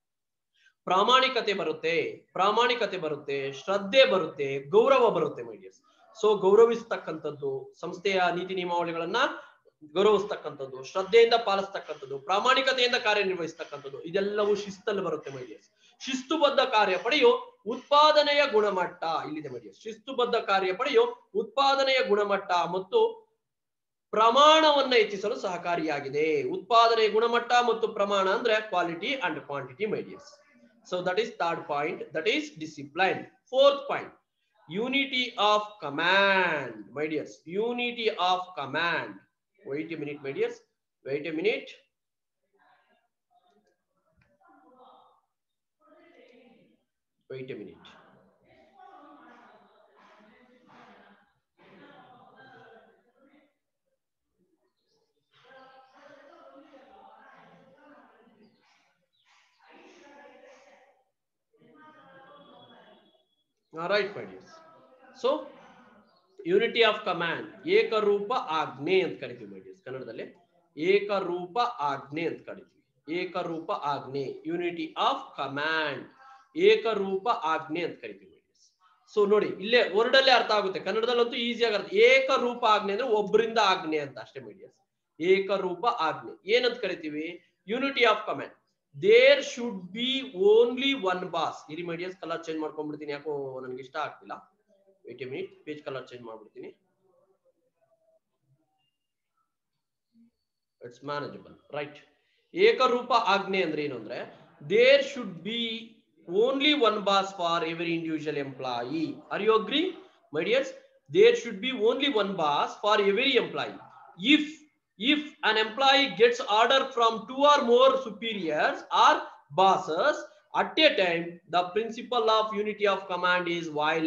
ಪ್ರಾಮಾಣಿಕತೆ ಬರುತ್ತೆ ಪ್ರಾಮಾಣಿಕತೆ ಬರುತ್ತೆ ಶ್ರದ್ಧೆ ಬರುತ್ತೆ ಗೌರವ ಬರುತ್ತೆ ಮೈಡಿಯರ್ಸ್ ಸೊ ಗೌರವಿಸ್ತಕ್ಕಂಥದ್ದು ಸಂಸ್ಥೆಯ ನೀತಿ ನಿಯಮಾವಳಿಗಳನ್ನ ಗೌರವಿಸ್ತಕ್ಕಂಥದ್ದು ಶ್ರದ್ಧೆಯಿಂದ ಪಾಲಿಸ್ತಕ್ಕಂಥದ್ದು ಪ್ರಾಮಾಣಿಕತೆಯಿಂದ ಕಾರ್ಯನಿರ್ವಹಿಸ್ತಕ್ಕಂಥದ್ದು ಇದೆಲ್ಲವೂ ಶಿಸ್ತಲ್ಲಿ ಬರುತ್ತೆ ಮೈಡಿಯರ್ಸ್ ಶಿಸ್ತುಬದ್ಧ ಕಾರ್ಯಪಡೆಯು ಉತ್ಪಾದನೆಯ ಗುಣಮಟ್ಟ ಇಲ್ಲಿದೆ ಮೈಡಿಯರ್ಸ್ ಶಿಸ್ತುಬದ್ಧ ಕಾರ್ಯಪಡೆಯು ಉತ್ಪಾದನೆಯ ಗುಣಮಟ್ಟ ಮತ್ತು ಪ್ರಮಾಣವನ್ನ ಹೆಚ್ಚಿಸಲು ಸಹಕಾರಿಯಾಗಿದೆ ಉತ್ಪಾದನೆಯ ಗುಣಮಟ್ಟ ಮತ್ತು ಪ್ರಮಾಣ ಅಂದ್ರೆ quality and quantity my dears so that is third point that is discipline fourth point unity of command my dears unity of command wait a minute my dears wait a minute wait a minute all right my dears so unity of command ಏಕರೂಪ ಆಜ್ಞೆ ಅಂತ ಕರಿತೀವಿ ಮೈಡಿಯರ್ಸ್ ಕನ್ನಡದಲ್ಲಿ ಏಕರೂಪ ಆಜ್ಞೆ ಅಂತ ಕರಿತೀವಿ ಏಕರೂಪ ಆಜ್ಞೆ ಯೂನಿಟಿ ಆಫ್ ಕಮಾಂಡ್ ಏಕರೂಪ ಆಜ್ಞೆ ಅಂತ ಕರಿತೀವಿ ಮೈಡಿಯರ್ಸ್ ಸೊ ನೋಡಿ ಇಲ್ಲೇ ವರ್ಡಲ್ಲೇ ಅರ್ಥ ಆಗುತ್ತೆ ಕನ್ನಡದಲ್ಲಂತೂ ಈಸಿಯಾಗಿ ಅರ್ಥ ಏಕರೂಪ ಆಜ್ಞೆ ಅಂದ್ರೆ ಒಬ್ಬರಿಂದ ಆಜ್ಞೆ ಅಂತ ಅಷ್ಟೇ ಮೈಡಿಯರ್ಸ್ ಏಕರೂಪ ಆಜ್ಞೆ ಏನಂತ ಕರಿತೀವಿ unity of command there should be only one boss ಇರಿ ಮೀಡಿಯಸ್ ಕಲರ್ ಚೇಂಜ್ ಮಾಡ್ಕೊಂಡ್ಬಿಡ್ತೀನಿ ಯಾಕೋ ನನಗೆ ಇಷ್ಟ ಆಗ್ತಿಲ್ಲ wait a minute page colour change ಮಾಡ್ಬಿಡ್ತೀನಿ ಇಟ್ಸ್ ಮ್ಯಾನೇಜಬಲ್ ರೈಟ್ ಏಕರೂಪ ಆಜ್ಞೆ ಅಂದ್ರೆ ಏನು ಅಂದ್ರೆ there should be only one boss for every individual employee are you agree my dears there should be only one boss for every employee if if an employee gets order from two or more superiors or bosses at a time the principle of unity of command is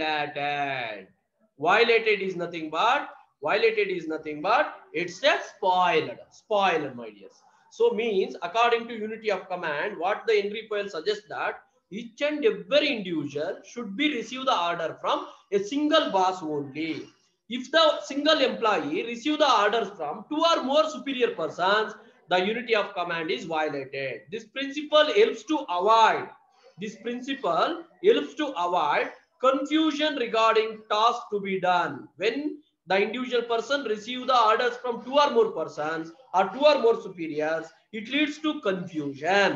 violated violated is nothing but violated is nothing but it's a spoiled spoiled my dears so means according to unity of command what the henry Powell suggests that each and every individual should be receive the order from a single boss only if the single employee receive the orders from two or more superior persons, the unity of command is violated. This principle helps to avoid, this principle helps to avoid confusion regarding tasks to be done. When the individual person receive the orders from two or more persons or two or more superiors, it leads to confusion.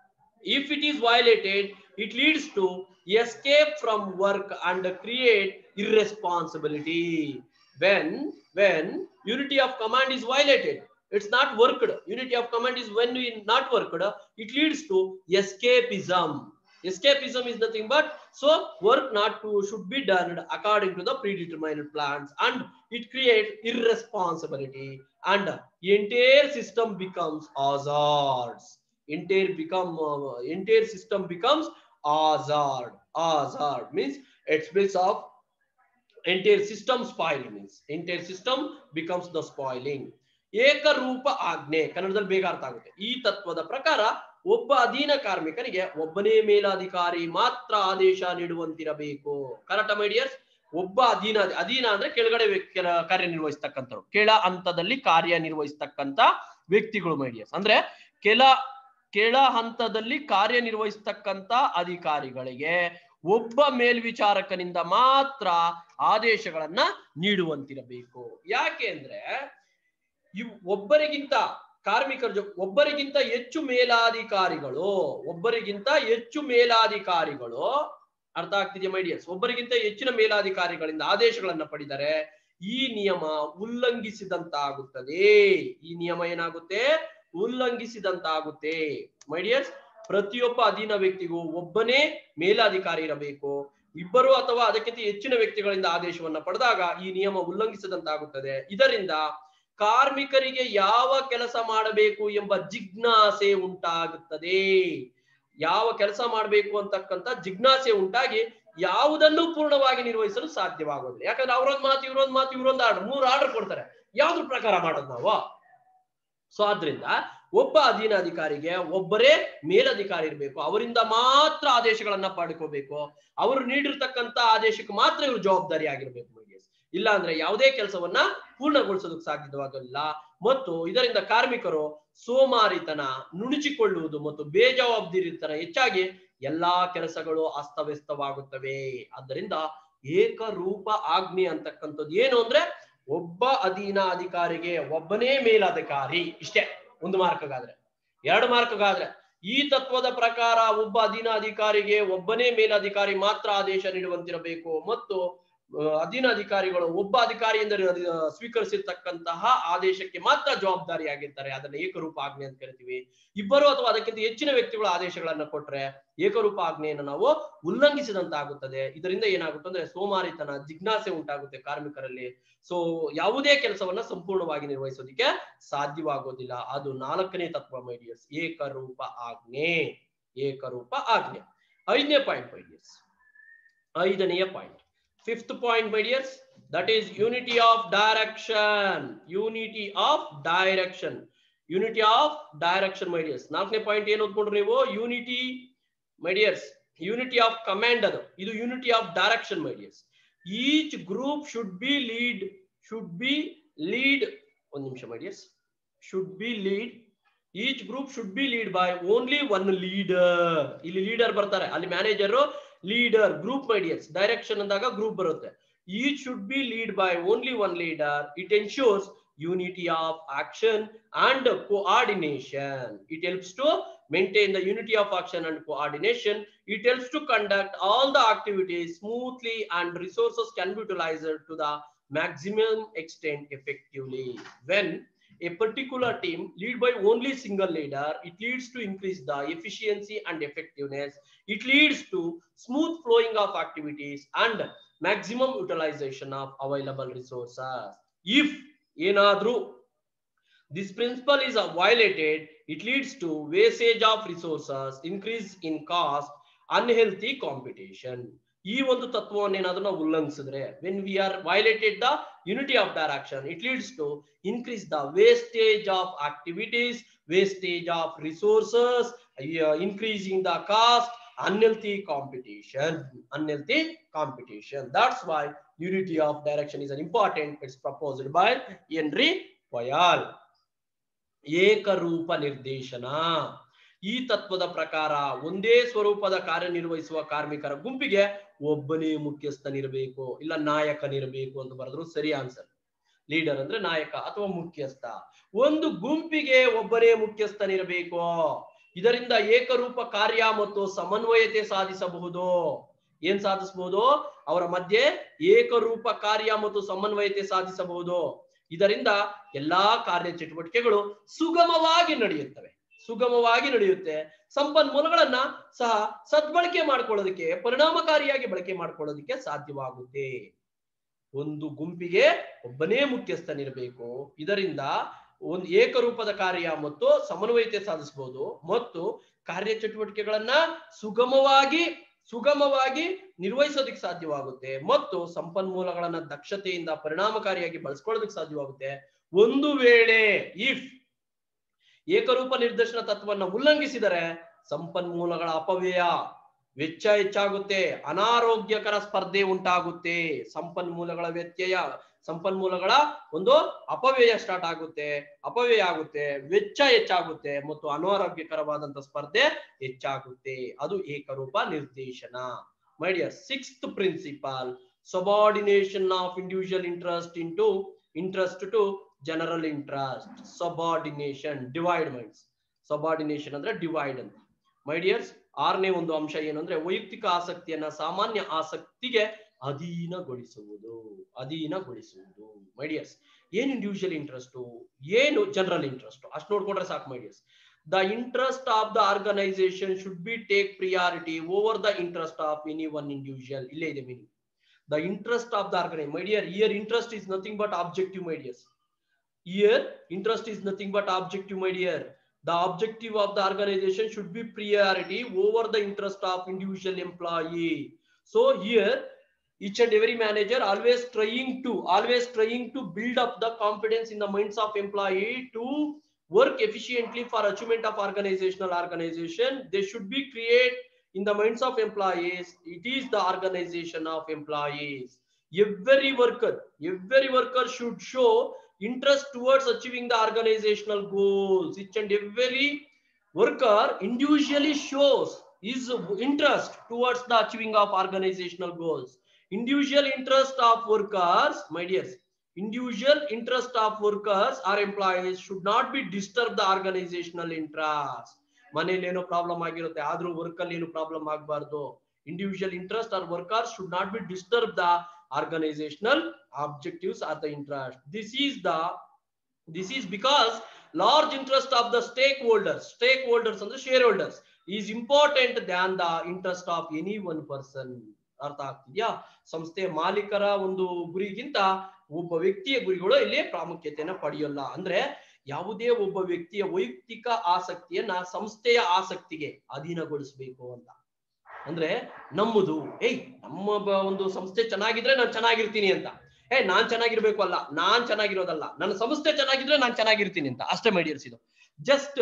If it is violated, it leads to escape from work and create irresponsibility. When, when unity of command is violated, it's not worked. Unity of command is when we not worked, it leads to escapism. Escapism is nothing but so work not to should be done according to the predetermined plans and it creates irresponsibility and entire system becomes hazards entire become uh, entire system becomes hazard hazard means it's builds of entire system spoil means entire system becomes the spoiling ಏಕರೂಪ ಆಜ್ಞೆ ಕನ್ನಡದಲ್ಲಿ ಬೇಗ ಅರ್ಥ ಆಗುತ್ತೆ ಈ ತತ್ವದ ಪ್ರಕಾರ ಒಬ್ಬ ಅಧೀನ ಕಾರ್ಮಿಕನಿಗೆ ಒಬ್ಬನೇ ಮೇಲಾಧಿಕಾರಿ ಮಾತ್ರ ಆದೇಶ ನೀಡುವಂತಿರಬೇಕು ಕರೆಕ್ಟ್ ಮೈಡಿಯರ್ಸ್ ಒಬ್ಬ ಅಧೀನ ಅಧೀನ ಅಂದ್ರೆ ಕೆಳಗಡೆ ವ್ಯಕ್ತಿ ಕಾರ್ಯನಿರ್ವಹಿಸ್ತಕ್ಕಂಥವ್ರು ಕೆಳ ಹಂತದಲ್ಲಿ ಕಾರ್ಯನಿರ್ವಹಿಸ್ತಕ್ಕಂಥ ವ್ಯಕ್ತಿಗಳು ಮೈಡಿಯರ್ಸ್ ಅಂದ್ರೆ ಕೆಲ ಕೆಳ ಹಂತದಲ್ಲಿ ಕಾರ್ಯನಿರ್ವಹಿಸ್ತಕ್ಕಂಥ ಅಧಿಕಾರಿಗಳಿಗೆ ಒಬ್ಬ ಮೇಲ್ವಿಚಾರಕನಿಂದ ಮಾತ್ರ ಆದೇಶಗಳನ್ನ ನೀಡುವಂತಿರಬೇಕು ಯಾಕೆ ಅಂದ್ರೆ ಇವ್ ಒಬ್ಬರಿಗಿಂತ ಕಾರ್ಮಿಕರ ಜೊ ಒಬ್ಬರಿಗಿಂತ ಹೆಚ್ಚು ಮೇಲಾಧಿಕಾರಿಗಳು ಒಬ್ಬರಿಗಿಂತ ಹೆಚ್ಚು ಮೇಲಾಧಿಕಾರಿಗಳು ಅರ್ಥ ಆಗ್ತಿದೆಯಾ ಮೈಡಿಯರ್ಸ್ ಒಬ್ಬರಿಗಿಂತ ಹೆಚ್ಚಿನ ಮೇಲಾಧಿಕಾರಿಗಳಿಂದ ಆದೇಶಗಳನ್ನ ಪಡೆದರೆ ಈ ನಿಯಮ ಉಲ್ಲಂಘಿಸಿದಂತಾಗುತ್ತದೆ ಈ ನಿಯಮ ಏನಾಗುತ್ತೆ ಉಲ್ಲಂಘಿಸಿದಂತಾಗುತ್ತೆ ಮೈಡಿಯರ್ಸ್ ಪ್ರತಿಯೊಬ್ಬ ಅಧೀನ ವ್ಯಕ್ತಿಗೂ ಒಬ್ಬನೇ ಮೇಲಾಧಿಕಾರಿ ಇರಬೇಕು ಇಬ್ಬರು ಅಥವಾ ಅದಕ್ಕಿಂತ ಹೆಚ್ಚಿನ ವ್ಯಕ್ತಿಗಳಿಂದ ಆದೇಶವನ್ನ ಪಡೆದಾಗ ಈ ನಿಯಮ ಉಲ್ಲಂಘಿಸಿದಂತಾಗುತ್ತದೆ ಇದರಿಂದ ಕಾರ್ಮಿಕರಿಗೆ ಯಾವ ಕೆಲಸ ಮಾಡಬೇಕು ಎಂಬ ಜಿಜ್ಞಾಸೆ ಉಂಟಾಗುತ್ತದೆ ಯಾವ ಕೆಲಸ ಮಾಡಬೇಕು ಅಂತಕ್ಕಂಥ ಜಿಜ್ಞಾಸೆ ಉಂಟಾಗಿ ಯಾವುದನ್ನು ಪೂರ್ಣವಾಗಿ ನಿರ್ವಹಿಸಲು ಸಾಧ್ಯವಾಗೋದಿಲ್ಲ ಯಾಕಂದ್ರೆ ಅವ್ರೊಂದ್ ಮಾತು ಇವ್ರೊಂದ್ ಮಾತು ಇವ್ರೊಂದ್ ಆರ್ಡರ್ ಮೂರು ಆರ್ಡರ್ ಕೊಡ್ತಾರೆ ಯಾವ್ದ್ರ ಪ್ರಕಾರ ಮಾಡೋದು ನಾವು ಸೊ ಆದ್ರಿಂದ ಒಬ್ಬ ಅಧೀನಾಧಿಕಾರಿಗೆ ಒಬ್ಬರೇ ಮೇಲಧಿಕಾರಿ ಇರಬೇಕು ಅವರಿಂದ ಮಾತ್ರ ಆದೇಶಗಳನ್ನ ಪಡ್ಕೋಬೇಕು ಅವರು ನೀಡಿರ್ತಕ್ಕಂತ ಆದೇಶಕ್ಕೆ ಮಾತ್ರ ಇವರು ಜವಾಬ್ದಾರಿ ಆಗಿರ್ಬೇಕು ಇಲ್ಲ ಅಂದ್ರೆ ಯಾವುದೇ ಕೆಲಸವನ್ನ ಪೂರ್ಣಗೊಳಿಸೋದಕ್ಕೆ ಸಾಧ್ಯವಾಗಲಿಲ್ಲ ಮತ್ತು ಇದರಿಂದ ಕಾರ್ಮಿಕರು ಸೋಮಾರಿತನ ನುಣುಚಿಕೊಳ್ಳುವುದು ಮತ್ತು ಬೇಜವಾಬ್ದಾರಿತನ ಹೆಚ್ಚಾಗಿ ಎಲ್ಲಾ ಕೆಲಸಗಳು ಅಸ್ತವ್ಯಸ್ತವಾಗುತ್ತವೆ ಆದ್ದರಿಂದ ಏಕರೂಪ ಆಜ್ಞೆ ಅಂತಕ್ಕಂಥದ್ದು ಏನು ಅಂದ್ರೆ ಒಬ್ಬ ಅಧೀನ ಅಧಿಕಾರಿಗೆ ಒಬ್ಬನೇ ಮೇಲಧಿಕಾರಿ ಇಷ್ಟೇ ಒಂದು ಮಾರ್ಕ್ಗಾದ್ರೆ ಎರಡು ಮಾರ್ಕ್ಗಾದ್ರೆ ಈ ತತ್ವದ ಪ್ರಕಾರ ಒಬ್ಬ ಅಧೀನ ಅಧಿಕಾರಿಗೆ ಒಬ್ಬನೇ ಮೇಲಧಿಕಾರಿ ಮಾತ್ರ ಆದೇಶ ನೀಡುವಂತಿರಬೇಕು ಮತ್ತು ಅಧೀನ ಅಧಿಕಾರಿಗಳು ಒಬ್ಬ ಅಧಿಕಾರಿಯಿಂದ ಸ್ವೀಕರಿಸಿರ್ತಕ್ಕಂತಹ ಆದೇಶಕ್ಕೆ ಮಾತ್ರ ಜವಾಬ್ದಾರಿಯಾಗಿರ್ತಾರೆ ಅದನ್ನ ಏಕರೂಪ ಆಜ್ಞೆ ಅಂತ ಕರಿತೀವಿ ಇಬ್ಬರು ಅಥವಾ ಅದಕ್ಕಿಂತ ಹೆಚ್ಚಿನ ವ್ಯಕ್ತಿಗಳು ಆದೇಶಗಳನ್ನ ಕೊಟ್ರೆ ಏಕರೂಪ ಆಜ್ಞೆಯನ್ನು ನಾವು ಉಲ್ಲಂಘಿಸಿದಂತಾಗುತ್ತದೆ ಇದರಿಂದ ಏನಾಗುತ್ತೆ ಅಂದ್ರೆ ಸೋಮಾರಿತನ ಜಿಜ್ಞಾಸೆ ಉಂಟಾಗುತ್ತೆ ಕಾರ್ಮಿಕರಲ್ಲಿ ಸೊ ಯಾವುದೇ ಕೆಲಸವನ್ನ ಸಂಪೂರ್ಣವಾಗಿ ನಿರ್ವಹಿಸೋದಿಕ್ಕೆ ಸಾಧ್ಯವಾಗೋದಿಲ್ಲ ಅದು ನಾಲ್ಕನೇ ತತ್ವ ಮೈಡಿಯರ್ಸ್ ಏಕರೂಪ ಆಜ್ಞೆ ಏಕರೂಪ ಆಜ್ಞೆ ಐದನೇ ಪಾಯಿಂಟ್ ಮೈಡಿಯರ್ಸ್ ಐದನೆಯ point fifth point my dears that is unity of direction unity of direction unity of direction my dears ನಾಲ್ಕನೇ ಪಾಯಿಂಟ್ ಏನು ಓದ್ಕೊಂಡ್ರು ನೀವು unity my dears unity of command ಅದು ಇದು unity of direction my dears each group should be lead should be lead ಒಂದ್ ನಿಮಿಷ my dears should be lead each group should be lead by only one leader ಇಲ್ಲಿ leader ಬರ್ತಾರೆ ಅಲ್ಲಿ manager leader group my dears direction ಅಂದಾಗ group ಬರುತ್ತೆ each should be lead by only one leader it ensures unity of action and coordination it helps to maintain the unity of action and coordination. It helps to conduct all the activities smoothly and resources can be utilized to the maximum extent effectively. When a particular team lead by only single leader, it leads to increase the efficiency and effectiveness. It leads to smooth flowing of activities and maximum utilization of available resources. If ಏನಾದ್ರೂ this principle is violated, it leads to wastage of resources, increase in cost, unhealthy competition. ಈ ಒಂದು ತತ್ವವನ್ನು ಏನಾದ್ರೂ ನಾವು ಉಲ್ಲಂಘಿಸಿದ್ರೆ when we are violated the unity of direction it leads to increase the wastage of activities wastage of resources increasing the cost unhealthy competition unhealthy competition that's why unity of direction is an important it's proposed by henry poyal ಏಕರೂಪ ನಿರ್ದೇಶನ ಈ ತತ್ವದ ಪ್ರಕಾರ ಒಂದೇ ಸ್ವರೂಪದ ಕಾರ್ಯನಿರ್ವಹಿಸುವ ಕಾರ್ಮಿಕರ ಗುಂಪಿಗೆ ಒಬ್ಬನೇ ಮುಖ್ಯಸ್ಥನಿರಬೇಕು ಇಲ್ಲ ನಾಯಕನಿರಬೇಕು ಅಂತ ಬರೆದ್ರು ಸರಿ ಆನ್ಸರ್ ಲೀಡರ್ ಅಂದ್ರೆ ನಾಯಕ ಅಥವಾ ಮುಖ್ಯಸ್ಥ ಒಂದು ಗುಂಪಿಗೆ ಒಬ್ಬನೇ ಮುಖ್ಯಸ್ಥನಿರಬೇಕು ಇದರಿಂದ ಏಕರೂಪ ಕಾರ್ಯ ಮತ್ತು ಸಮನ್ವಯತೆ ಸಾಧಿಸಬಹುದು ಏನ್ ಸಾಧಿಸಬಹುದು ಅವರ ಮಧ್ಯೆ ಏಕರೂಪ ಕಾರ್ಯ ಮತ್ತು ಸಮನ್ವಯತೆ ಸಾಧಿಸಬಹುದು ಇದರಿಂದ ಎಲ್ಲಾ ಕಾರ್ಯ ಚಟುವಟಿಕೆಗಳು ಸುಗಮವಾಗಿ ನಡೆಯುತ್ತವೆ ಸುಗಮವಾಗಿ ನಡೆಯುತ್ತೆ ಸಂಪನ್ಮೂಲಗಳನ್ನ ಸಹ ಸದ್ಬಳಕೆ ಮಾಡ್ಕೊಳ್ಳೋದಕ್ಕೆ ಪರಿಣಾಮಕಾರಿಯಾಗಿ ಬಳಕೆ ಮಾಡ್ಕೊಳ್ಳೋದಕ್ಕೆ ಸಾಧ್ಯವಾಗುತ್ತೆ ಒಂದು ಗುಂಪಿಗೆ ಒಬ್ಬನೇ ಮುಖ್ಯಸ್ಥನಿರಬೇಕು ಇದರಿಂದ ಒಂದು ಏಕರೂಪದ ಕಾರ್ಯ ಮತ್ತು ಸಮನ್ವಯತೆ ಸಾಧಿಸಬಹುದು ಮತ್ತು ಕಾರ್ಯ ಚಟುವಟಿಕೆಗಳನ್ನ ಸುಗಮವಾಗಿ ಸುಗಮವಾಗಿ ನಿರ್ವಹಿಸೋದಕ್ಕೆ ಸಾಧ್ಯವಾಗುತ್ತೆ ಮತ್ತು ಸಂಪನ್ಮೂಲಗಳನ್ನ ದಕ್ಷತೆಯಿಂದ ಪರಿಣಾಮಕಾರಿಯಾಗಿ ಬಳಸ್ಕೊಳ್ಳೋದಕ್ಕೆ ಸಾಧ್ಯವಾಗುತ್ತೆ ಒಂದು ವೇಳೆ ಇಫ್ ಏಕರೂಪ ನಿರ್ದೇಶನ ತತ್ವವನ್ನು ಉಲ್ಲಂಘಿಸಿದರೆ ಸಂಪನ್ಮೂಲಗಳ ಅಪವ್ಯಯ ವೆಚ್ಚ ಹೆಚ್ಚಾಗುತ್ತೆ ಅನಾರೋಗ್ಯಕರ ಸ್ಪರ್ಧೆ ಉಂಟಾಗುತ್ತೆ ಸಂಪನ್ಮೂಲಗಳ ವ್ಯತ್ಯಯ ಸಂಪನ್ಮೂಲಗಳ ಒಂದು ಅಪವ್ಯಯ ಸ್ಟಾರ್ಟ್ ಆಗುತ್ತೆ ಅಪವ್ಯಯ ಆಗುತ್ತೆ ವೆಚ್ಚ ಹೆಚ್ಚಾಗುತ್ತೆ ಮತ್ತು ಅನಾರೋಗ್ಯಕರವಾದಂತ ಸ್ಪರ್ಧೆ ಹೆಚ್ಚಾಗುತ್ತೆ ಅದು ಏಕರೂಪ ನಿರ್ದೇಶನ my dear sixth principle subordination of individual interest in to interest to general interest subordination divide minds subordination ಅಂದ್ರೆ ಡಿವೈಡ್ ಅಂತ ಮೈ ಡಿಯರ್ಸ್ ಆರನೇ ಒಂದು ಅಂಶ ಏನು ಅಂದ್ರೆ ವೈಯಕ್ತಿಕ ಆಸಕ್ತಿಯನ್ನ ಸಾಮಾನ್ಯ ಆಸಕ್ತಿಗೆ ಅಧೀನಗೊಳಿಸುವುದು ಅಧೀನಗೊಳಿಸುವುದು ಮೈಡಿಯರ್ಸ್ ಏನ್ ಇಂಡಿವಿಜುವಲ್ ಇಂಟ್ರೆಸ್ಟ್ ಏನು ಜನರಲ್ ಇಂಟ್ರೆಸ್ಟ್ ಅಷ್ಟು ನೋಡ್ಕೊಂಡ್ರೆ ಸಾಕು my dears the interest of the organization should be take priority over the interest of any one individual ಇಲ್ಲೇ ಇದೆ meaning the interest of the organization my dear their interest is nothing but objective my dears their interest is nothing but objective my dear the objective of the organization should be priority over the interest of individual employee so here each and every manager always trying to always trying to build up the confidence in the minds of employee to work efficiently for achievement of organizational organization they should be create in the minds of employees it is the organization of employees every worker every worker should show interest towards achieving the organizational goals each and every worker individually shows his interest towards the achieving of organizational goals individual interest of workers my dears individual interest of workers or employees should not be disturb the organizational interest ಮನೇಲಿ ಏನೋ problem ಆಗಿರುತ್ತೆ ಆದ್ರೂ work ಅಲ್ಲಿ ಏನು problem ಆಗಬಾರ್ದು individual interest or workers should not be disturb the organizational objectives are the interest this is the this is because large interest of the stakeholders stakeholders and the shareholders is important than the interest of any one person ಅರ್ಥ ಆಗ್ತಿದ್ಯಾ ಸಂಸ್ಥೆಯ ಮಾಲೀಕರ ಒಂದು ಗುರಿಗಿಂತ ಒಬ್ಬ ವ್ಯಕ್ತಿಯ ಗುರಿಗಳು ಇಲ್ಲಿ ಪ್ರಾಮುಖ್ಯತೆಯನ್ನ ಪಡೆಯಲ್ಲ ಅಂದ್ರೆ ಯಾವುದೇ ಒಬ್ಬ ವ್ಯಕ್ತಿಯ ವೈಯಕ್ತಿಕ ಆಸಕ್ತಿಯನ್ನ ಸಂಸ್ಥೆಯ ಆಸಕ್ತಿಗೆ ಅಧೀನಗೊಳಿಸಬೇಕು ಅಂತ ಅಂದ್ರೆ ನಮ್ಮದು ಏಯ್ ನಮ್ಮ ಒಂದು ಸಂಸ್ಥೆ ಚೆನ್ನಾಗಿದ್ರೆ ನಾನು ಚೆನ್ನಾಗಿರ್ತೀನಿ ಅಂತ ಏ ನಾನ್ ಚೆನ್ನಾಗಿರ್ಬೇಕು ಅಲ್ಲ ನಾನ್ ಚೆನ್ನಾಗಿರೋದಲ್ಲ ನನ್ನ ಸಂಸ್ಥೆ ಚೆನ್ನಾಗಿದ್ರೆ ನಾನ್ ಚೆನ್ನಾಗಿರ್ತೀನಿ ಅಂತ ಅಷ್ಟೇ ಮೈಡಿಯರ್ಸ್ ಇದು just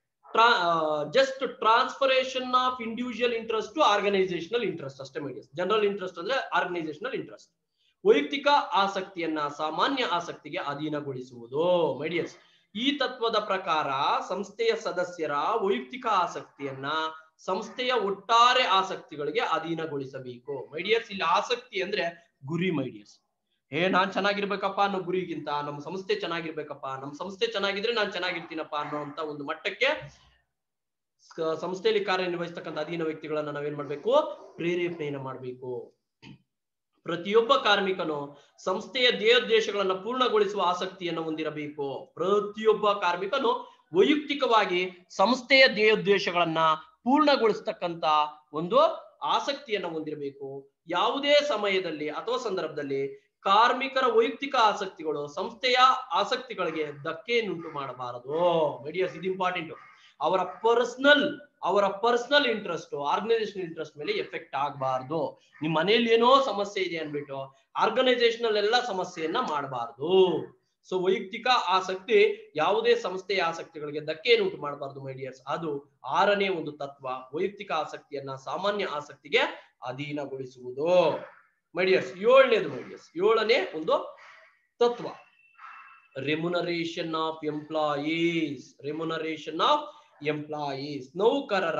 just transferation of individual interest to organizational interest ಅಷ್ಟೇ ಮೈಡಿಯರ್ಸ್ ಜನರಲ್ ಇಂಟ್ರೆಸ್ಟ್ ಅಂದ್ರೆ ಆರ್ಗನೈಸೇಷನಲ್ ಇಂಟ್ರೆಸ್ಟ್ ವೈಯಕ್ತಿಕ ಆಸಕ್ತಿಯನ್ನ ಸಾಮಾನ್ಯ ಆಸಕ್ತಿಗೆ ಅಧೀನಗೊಳಿಸುವುದು ಮೈಡಿಯರ್ಸ್ ಈ ತತ್ವದ ಪ್ರಕಾರ ಸಂಸ್ಥೆಯ ಸದಸ್ಯರ ವೈಯಕ್ತಿಕ ಆಸಕ್ತಿಯನ್ನ ಸಂಸ್ಥೆಯ ಒಟ್ಟಾರೆ ಆಸಕ್ತಿಗಳಿಗೆ ಅಧೀನಗೊಳಿಸಬೇಕು ಮೈಡಿಯರ್ಸ್ ಇಲ್ಲಿ ಆಸಕ್ತಿ ಅಂದ್ರೆ ಗುರಿ ಮೈಡಿಯರ್ಸ್ ಏ ನಾನ್ ಚೆನ್ನಾಗಿರ್ಬೇಕಪ್ಪ ಅನ್ನೋ ಗುರಿಗಿಂತ ನಮ್ಮ ಸಂಸ್ಥೆ ಚೆನ್ನಾಗಿರ್ಬೇಕಪ್ಪ ನಮ್ಮ ಸಂಸ್ಥೆ ಚೆನ್ನಾಗಿದ್ರೆ ನಾನ್ ಚೆನ್ನಾಗಿರ್ತೀನಪ್ಪ ಅನ್ನೋಂತ ಒಂದು ಮಟ್ಟಕ್ಕೆ ಸ- ಸಂಸ್ಥೆಯಲ್ಲಿ ಕಾರ್ಯನಿರ್ವಹಿಸ್ತಕ್ಕಂಥ ಅಧೀನ ವ್ಯಕ್ತಿಗಳನ್ನ ನಾವೇನ್ ಮಾಡ್ಬೇಕು ಪ್ರೇರೇಪಣೆಯನ್ನ ಮಾಡ್ಬೇಕು ಪ್ರತಿಯೊಬ್ಬ ಕಾರ್ಮಿಕನು ಸಂಸ್ಥೆಯ ಧ್ಯೇಯೋದ್ದೇಶಗಳನ್ನ ಪೂರ್ಣಗೊಳಿಸುವ ಆಸಕ್ತಿಯನ್ನು ಹೊಂದಿರಬೇಕು ಪ್ರತಿಯೊಬ್ಬ ಕಾರ್ಮಿಕನು ವೈಯಕ್ತಿಕವಾಗಿ ಸಂಸ್ಥೆಯ ಧ್ಯೇಯೋದ್ದೇಶಗಳನ್ನ ಪೂರ್ಣಗೊಳಿಸ್ತಕ್ಕಂತ ಒಂದು ಆಸಕ್ತಿಯನ್ನು ಹೊಂದಿರಬೇಕು ಯಾವುದೇ ಸಮಯದಲ್ಲಿ ಅಥವಾ ಸಂದರ್ಭದಲ್ಲಿ ಕಾರ್ಮಿಕರ ವೈಯಕ್ತಿಕ ಆಸಕ್ತಿಗಳು ಸಂಸ್ಥೆಯ ಆಸಕ್ತಿಗಳಿಗೆ ಧಕ್ಕೆಯನ್ನುಂಟು ಮಾಡಬಾರದು ಮೀಡಿಯಸ್ ಇದು ಇಂಪಾರ್ಟೆಂಟ್ ಅವರ ಪರ್ಸನಲ್ ಅವರ ಪರ್ಸನಲ್ ಇಂಟ್ರೆಸ್ಟ್ ಆರ್ಗನೈಸೇಷನ್ ಇಂಟ್ರೆಸ್ಟ್ ಮೇಲೆ ಎಫೆಕ್ಟ್ ಆಗಬಾರ್ದು ನಿಮ್ ಮನೆಯಲ್ಲಿ ಏನೋ ಸಮಸ್ಯೆ ಇದೆ ಅನ್ಬಿಟ್ಟು ಆರ್ಗನೈಸೇಷನಲ್ ಎಲ್ಲ ಸಮಸ್ಯೆಯನ್ನ ಮಾಡಬಾರ್ದು ಸೊ ವೈಯಕ್ತಿಕ ಆಸಕ್ತಿ ಯಾವುದೇ ಸಂಸ್ಥೆಯ ಆಸಕ್ತಿಗಳಿಗೆ ಧಕ್ಕೆಯನ್ನುಂಟು ಮಾಡಬಾರ್ದು ಮೈಡಿಯರ್ಸ್ ಅದು ಆರನೇ ಒಂದು ತತ್ವ ವೈಯಕ್ತಿಕ ಆಸಕ್ತಿಯನ್ನ ಸಾಮಾನ್ಯ ಆಸಕ್ತಿಗೆ ಅಧೀನಗೊಳಿಸುವುದು ಮೈಡಿಯರ್ಸ್ ಏಳನೇದು ಮೈಡಿಯರ್ಸ್ ಏಳನೇ ಒಂದು ತತ್ವ remuneration of employees remuneration of employees ನೌಕರರ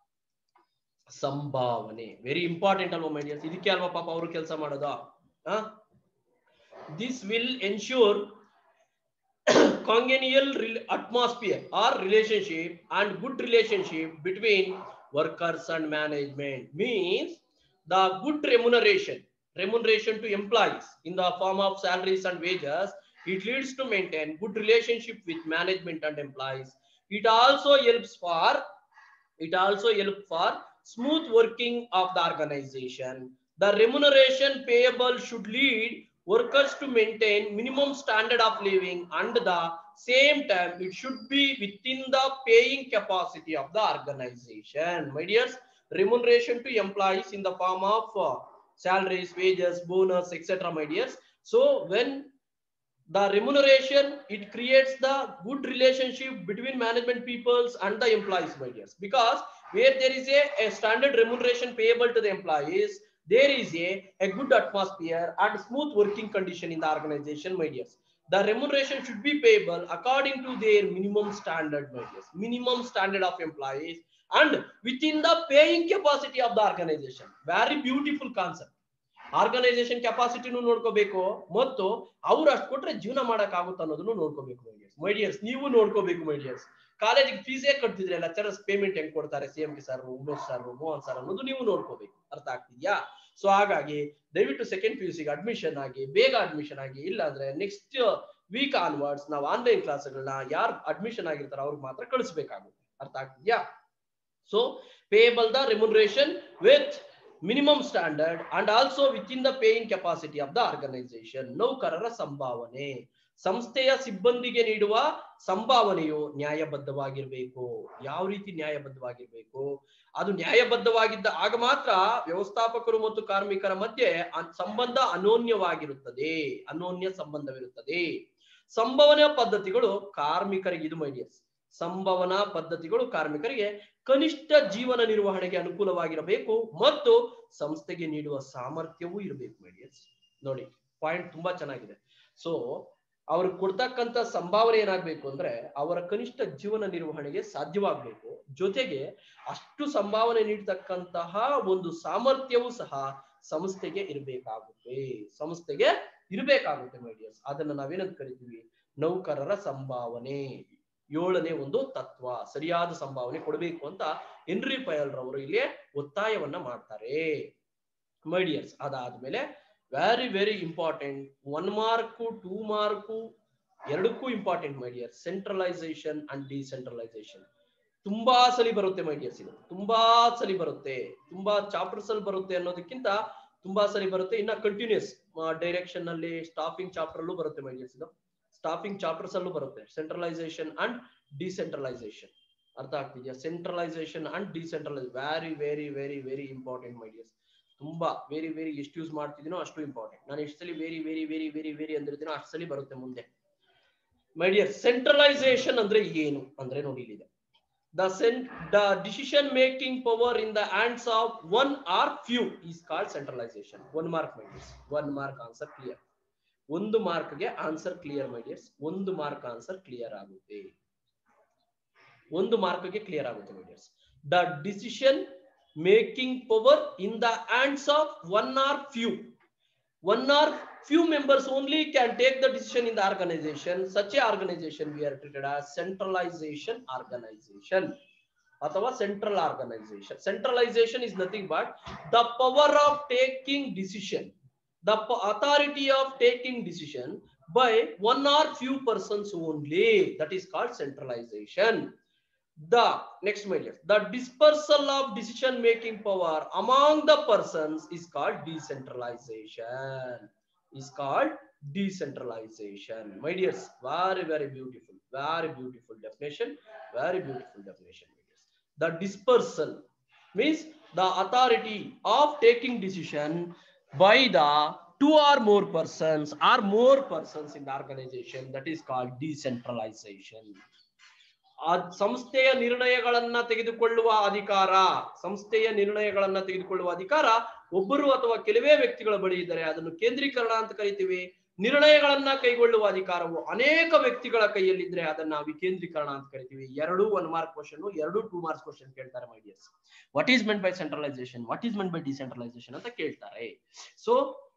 ಸಂಭಾವನೆ ವೆರಿ ಇಂಪಾರ್ಟೆಂಟ್ ಅಲ್ವಾ ಮೈಡಿಯರ್ಸ್ ಇದಕ್ಕೆ ಅಲ್ವಾ ಪಾಪ ಅವರು ಕೆಲಸ ಮಾಡೋದ this will ensure congenial rel- atmosphere or relationship and good relationship between workers and management means the good remuneration remuneration to employees in the form of salaries and wages it leads to maintain good relationship with management and employees it also helps for it also helps for smooth working of the organization the remuneration payable should lead workers to maintain minimum standard of living and the same time it should be within the paying capacity of the organization my dears remuneration to employees in the form of uh, salaries wages bonus etc my dears so when the remuneration it creates the good relationship between management peoples and the employees my dears because where there is a, a standard remuneration payable to the employees there is a, a good atmosphere and smooth working condition in the organization my dears the remuneration should be payable according to their minimum standard my dears minimum standard of employees and within the paying capacity of the organization very beautiful concept organization ಕೆಪಾಸಿಟಿನೂ ನೋಡ್ಕೋಬೇಕು ಮತ್ತು ಅವ್ರು ಅಷ್ಟು ಕೊಟ್ರೆ ಜೀವನ ಮಾಡಕ್ ಆಗುತ್ತೆ ಅನ್ನೋದನ್ನು ನೋಡ್ಕೋಬೇಕು ಮೈಡಿಯರ್ಸ್ ಮೈಡಿಯರ್ಸ್ ನೀವು ನೋಡ್ಕೋಬೇಕು ಮೈಡಿಯರ್ಸ್ ಕಾಲೇಜಿಗೆ ಫೀಸೇ ಕಟ್ತಿದ್ರೆ ಲೆಕ್ಚರರ್ಸ್ ಪೇಮೆಂಟ್ ಹೆಂಗ್ ಕೊಡ್ತಾರೆ C M K sir Umesh sir Mohan sir ಅನ್ನೋದು ನೀವು ನೋಡ್ಕೋಬೇಕು ಅರ್ಥ ಆಗ್ತಿದ್ಯಾ ಸೊ ಹಾಗಾಗಿ ದಯವಿಟ್ಟು ಸೆಕೆಂಡ್ ಪಿ ಯು ಸಿಗೆ ಅಡ್ಮಿಷನ್ ಆಗಿ ಬೇಗ ಅಡ್ಮಿಷನ್ ಆಗಿ ಇಲ್ಲ ಅಂದ್ರೆ ನೆಕ್ಸ್ಟ್ ವೀಕ್ ಆನ್ವರ್ಡ್ಸ್ ನಾವು ಆನ್ಲೈನ್ ಕ್ಲಾಸ್ಗಳನ್ನ ಯಾರು ಅಡ್ಮಿಷನ್ ಆಗಿರ್ತಾರೋ ಅವ್ರಿಗೆ ಮಾತ್ರ ಕಳಿಸ್ಬೇಕಾಗುತ್ತೆ ಅರ್ಥ ಆಗ್ತಿದ್ಯಾ so payable the remuneration with minimum standard and also with in the paying capacity of the organization ನೌಕರರ ಸಂಭಾವನೆ ಸಂಸ್ಥೆಯ ಸಿಬ್ಬಂದಿಗೆ ನೀಡುವ ಸಂಭಾವನೆಯು ನ್ಯಾಯಬದ್ಧವಾಗಿರ್ಬೇಕು ಯಾವ ರೀತಿ ನ್ಯಾಯಬದ್ಧವಾಗಿರ್ಬೇಕು ಅದು ನ್ಯಾಯಬದ್ಧವಾಗಿದ್ದ ಆಗ ಮಾತ್ರ ವ್ಯವಸ್ಥಾಪಕರು ಮತ್ತು ಕಾರ್ಮಿಕರ ಮಧ್ಯೆ ಅನ್- ಸಂಬಂಧ ಅನೋನ್ಯವಾಗಿರುತ್ತದೆ ಅನೋನ್ಯ ಸಂಬಂಧವಿರುತ್ತದೆ ಸಂಭವನಾ ಪದ್ಧತಿಗಳು ಕಾರ್ಮಿಕರಿಗೆ ಇದು ಮೈಡಿಯರ್ಸ್ ಸಂಭವನಾ ಪದ್ಧತಿಗಳು ಕಾರ್ಮಿಕರಿಗೆ ಕನಿಷ್ಠ ಜೀವನ ನಿರ್ವಹಣೆಗೆ ಅನುಕೂಲವಾಗಿರಬೇಕು ಮತ್ತು ಸಂಸ್ಥೆಗೆ ನೀಡುವ ಸಾಮರ್ಥ್ಯವೂ ಇರಬೇಕು ಮೈಡಿಯರ್ಸ್ ನೋಡಿ ಪಾಯಿಂಟ್ ತುಂಬಾ ಚೆನ್ನಾಗಿದೆ ಸೊ ಅವ್ರು ಕೊಡ್ತಕ್ಕಂತ ಸಂಭಾವನೆ ಏನಾಗ್ಬೇಕು ಅಂದ್ರೆ ಅವರ ಕನಿಷ್ಠ ಜೀವನ ನಿರ್ವಹಣೆಗೆ ಸಾಧ್ಯವಾಗಬೇಕು ಜೊತೆಗೆ ಅಷ್ಟು ಸಂಭಾವನೆ ನೀಡ್ತಕ್ಕಂತಹ ಒಂದು ಸಾಮರ್ಥ್ಯವೂ ಸಹ ಸಂಸ್ಥೆಗೆ ಇರಬೇಕಾಗುತ್ತೆ ಸಂಸ್ಥೆಗೆ ಇರಬೇಕಾಗುತ್ತೆ ಮೈಡಿಯರ್ಸ್ ಅದನ್ನ ನಾವೇನಂತ ಕರಿತೀವಿ ನೌಕರರ ಸಂಭಾವನೆ ಏಳನೇ ಒಂದು ತತ್ವ ಸರಿಯಾದ ಸಂಭಾವನೆ ಕೊಡಬೇಕು ಅಂತ ಹೆನ್ರಿ ಪಯಲ್ ರವರು ಇಲ್ಲಿ ಒತ್ತಾಯವನ್ನ ಮಾಡ್ತಾರೆ ಮೈಡಿಯರ್ಸ್ ಅದಾದ್ಮೇಲೆ very very important one mark two mark ಎರಡಕ್ಕೂ important my dear centralization and decentralization ತುಂಬಾ ಸಲಿ ಬರುತ್ತೆ ಮೈಡಿಯರ್ಸ್ ಇದು ತುಂಬಾ ಸಲಿ ಬರುತ್ತೆ ತುಂಬಾ ಚಾಪ್ಟರ್ಸ್ ಅಲ್ಲಿ ಬರುತ್ತೆ ಅನ್ನೋದಕ್ಕಿಂತ ತುಂಬಾ ಸರಿ ಬರುತ್ತೆ ಇನ್ನ ಕಂಟಿನ್ಯೂಸ್ ಡೈರೆಕ್ಷನ್ ಅಲ್ಲಿ ಸ್ಟಾಫಿಂಗ್ ಚಾಪ್ಟರ್ ಅಲ್ಲೂ ಬರುತ್ತೆ ಮೈಡಿಯರ್ಸ್ ಇದು ಸ್ಟಾಫಿಂಗ್ ಚಾಪ್ಟರ್ಸ್ ಅಲ್ಲೂ ಬರುತ್ತೆ ಸೆಂಟ್ರಲೈಸೇಷನ್ ಅಂಡ್ ಡಿಸೆಂಟ್ರಲೈಸೇಷನ್ ಅರ್ಥ ಆಗ್ತಿದ್ಯಾ centralization and decentralize very very very very important my dears ತುಂಬಾ ವೆರಿ ವೆರಿ ಎಷ್ಟು ಯೂಸ್ ಮಾಡ್ತಿದ್ದೀನೋ ಅಷ್ಟು ಇಂಪಾರ್ಟೆಂಟ್ ನಾನು ಎಷ್ಟು ಸಲ very very very very very ಅಂದಿರ್ತೀನೋ ಅಷ್ಟು ಸಲ ಬರುತ್ತೆ ಮುಂದೆ ಮೈಡಿಯರ್ ಸೆಂಟ್ರಲೈಸೇಷನ್ ಅಂದ್ರೆ ಏನು ಅಂದ್ರೆ ನೋಡಿ ಇಲ್ಲಿದೆ the cent the decision making power in the hands of one or few is called centralization one mark my dears one mark answer clear ಒಂದು ಮಾರ್ಕ್ಗೆ ಆನ್ಸರ್ ಕ್ಲಿಯರ್ ಮೈಡಿಯರ್ಸ್ ಒಂದು ಮಾರ್ಕ್ ಆನ್ಸರ್ ಕ್ಲಿಯರ್ ಆಗುತ್ತೆ ಒಂದು ಮಾರ್ಕ್ಗೆ ಕ್ಲಿಯರ್ ಆಗುತ್ತೆ my dears the decision making power in the hands of one or few one or few members only can take the decision in the organization such a organization we are treated as centralization organization ಅಥವಾ central organization centralization is nothing but the power of taking decision the authority of taking decision by one or few persons only. That is called centralization. The next measure, the dispersal of decision making power among the persons is called decentralization. Is called decentralization. My dears, very, very beautiful, very beautiful definition, very beautiful definition. my dears. The dispersal means the authority of taking decision by the two or more persons or more persons in the organization that is called decentralization ಆ ಸಂಸ್ಥೆಯ ನಿರ್ಣಯಗಳನ್ನ ತೆಗೆದುಕೊಳ್ಳುವ ಅಧಿಕಾರ ಸಂಸ್ಥೆಯ ನಿರ್ಣಯಗಳನ್ನ ತೆಗೆದುಕೊಳ್ಳುವ ಅಧಿಕಾರ ಒಬ್ಬರು ಅಥವಾ ಕೆಲವೇ ವ್ಯಕ್ತಿಗಳ ಬಳಿ ಇದ್ದರೆ ಅದನ್ನು ಕೇಂದ್ರೀಕರಣ ಅಂತ ಕರಿತೀವಿ ನಿರ್ಣಯಗಳನ್ನ ಕೈಗೊಳ್ಳುವ ಅಧಿಕಾರವು ಅನೇಕ ವ್ಯಕ್ತಿಗಳ ಕೈಯಲ್ಲಿದ್ರೆ ಅದನ್ನ ವಿಕೇಂದ್ರೀಕರಣ ಅಂತ ಕರಿತೀವಿ ಎರಡು ಒನ್ ಮಾರ್ಕ್ ಕ್ವಶನ್ ಎರಡು ಟೂ ಮಾರ್ಕ್ಸ್ ಕ್ವಶನ್ ಕೇಳ್ತಾರೆ my dears what is meant by centralization what is meant by decentralization ಅಂತ ಕೇಳ್ತಾರೆ so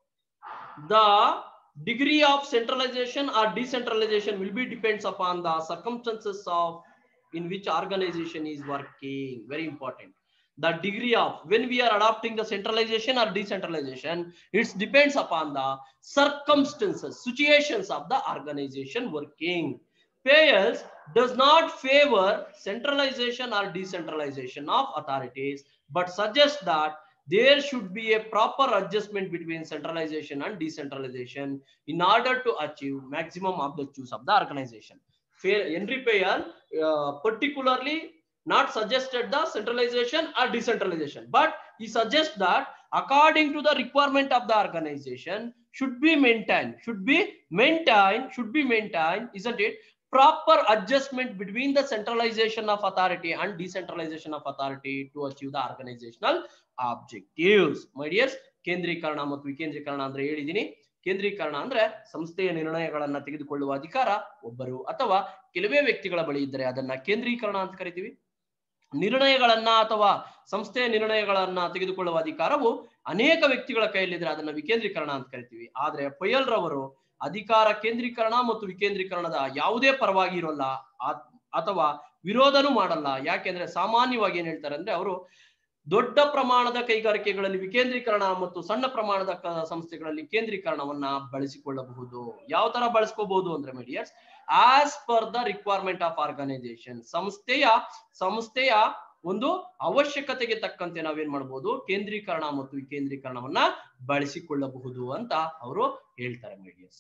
the degree of centralization or decentralization will be depends upon the circumstances of in which organization is working very important the degree of when we are adopting the centralization or decentralization it depends upon the circumstances situations of the organization working payers does not favor centralization or decentralization of authorities but suggests that there should be a proper adjustment between centralization and decentralization in order to achieve maximum objectives of the organization. Fair- Henry Payer uh, particularly not suggested the centralization or decentralization, but he suggests that according to the requirement of the organization should be maintained, should be maintained, should be maintained, isn't it? Proper adjustment between the centralization of authority and decentralization of authority to achieve the organizational objectives my dears ಕೇಂದ್ರೀಕರಣ ಮತ್ತು ವಿಕೇಂದ್ರೀಕರಣ ಅಂದ್ರೆ ಹೇಳಿದೀನಿ ಕೇಂದ್ರೀಕರಣ ಅಂದ್ರೆ ಸಂಸ್ಥೆಯ ನಿರ್ಣಯಗಳನ್ನ ತೆಗೆದುಕೊಳ್ಳುವ ಅಧಿಕಾರ ಒಬ್ಬರು ಅಥವಾ ಕೆಲವೇ ವ್ಯಕ್ತಿಗಳ ಬಳಿ ಇದ್ದರೆ ಅದನ್ನ ಕೇಂದ್ರೀಕರಣ ಅಂತ ಕರಿತೀವಿ ನಿರ್ಣಯಗಳನ್ನ ಅಥವಾ ಸಂಸ್ಥೆಯ ನಿರ್ಣಯಗಳನ್ನ ತೆಗೆದುಕೊಳ್ಳುವ ಅಧಿಕಾರವು ಅನೇಕ ವ್ಯಕ್ತಿಗಳ ಕೈಯಲ್ಲಿದ್ರೆ ಅದನ್ನ ವಿಕೇಂದ್ರೀಕರಣ ಅಂತ ಕರಿತೀವಿ ಆದ್ರೆ ಪೊಯಲ್ ರವರು ಅಧಿಕಾರ ಕೇಂದ್ರೀಕರಣ ಮತ್ತು ವಿಕೇಂದ್ರೀಕರಣದ ಯಾವುದೇ ಪರವಾಗಿ ಇರೋಲ್ಲ ಆ- ಅಥವಾ ವಿರೋಧನೂ ಮಾಡಲ್ಲ ಯಾಕೆಂದ್ರೆ ಸಾಮಾನ್ಯವಾಗಿ ಏನ್ ಹೇಳ್ತಾರೆ ಅಂದ್ರೆ ಅವರು ದೊಡ್ಡ ಪ್ರಮಾಣದ ಕೈಗಾರಿಕೆಗಳಲ್ಲಿ ವಿಕೇಂದ್ರೀಕರಣ ಮತ್ತು ಸಣ್ಣ ಪ್ರಮಾಣದ ಕ- ಸಂಸ್ಥೆಗಳಲ್ಲಿ ಕೇಂದ್ರೀಕರಣವನ್ನ ಬಳಸಿಕೊಳ್ಳಬಹುದು ಯಾವ ತರ ಬಳಸ್ಕೋಬಹುದು ಅಂದ್ರೆ my dears as per the requirement of organization ಸಂಸ್ಥೆಯ ಸಂಸ್ಥೆಯ ಒಂದು ಅವಶ್ಯಕತೆಗೆ ತಕ್ಕಂತೆ ನಾವೇನ್ ಮಾಡಬಹುದು ಕೇಂದ್ರೀಕರಣ ಮತ್ತು ವಿಕೇಂದ್ರೀಕರಣವನ್ನ ಬಳಸಿಕೊಳ್ಳಬಹುದು ಅಂತ ಅವರು ಹೇಳ್ತಾರೆ my dears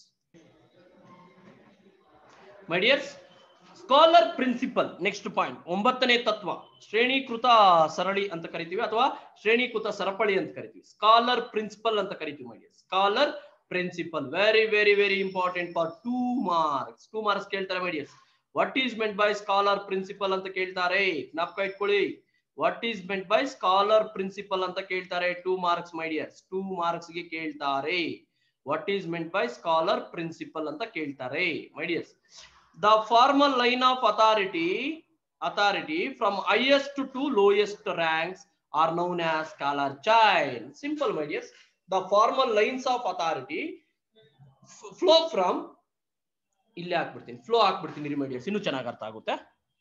my dears scalar principle next point ಒಂಬತ್ತನೇ ತತ್ವ ಶ್ರೇಣೀಕೃತ ಸರಳಿ ಅಂತ ಕರಿತೀವಿ ಅಥವಾ ಶ್ರೇಣೀಕೃತ ಸರಪಳಿ ಅಂತ ಕರಿತೀವಿ ಸ್ಕಾಲರ್ ಪ್ರಿನ್ಸಿಪಲ್ ಅಂತ ಕರಿತೀವಿ ಮಾಡಿ scalar principle very very very important for two marks two marks ಕೇಳ್ತಾರೆ my dears what is meant by scalar principle ಅಂತ ಕೇಳ್ತಾರೆ ಜ್ಞಾಪಕ ಇಟ್ಕೊಳ್ಳಿ what is meant by scalar principle ಅಂತ ಕೇಳ್ತಾರೆ two marks my dears two marks ಗೆ ಕೇಳ್ತಾರೆ what is meant by scalar principle ಅಂತ ಕೇಳ್ತಾರೆ ಮೈಡಿಯರ್ಸ್ the formal line of authority authority from highest to lowest ranks are known as scholar chain simple my dears the formal lines of authority f- flow from ಇಲ್ಲೇ ಹಾಕ್ಬಿಡ್ತೀನಿ flow ಹಾಕ್ಬಿಡ್ತೀನಿ ರೀ ಮೈಡಿಯರ್ಸ್ ಇನ್ನೂ ಚೆನ್ನಾಗಿ ಅರ್ಥ ಆಗುತ್ತೆ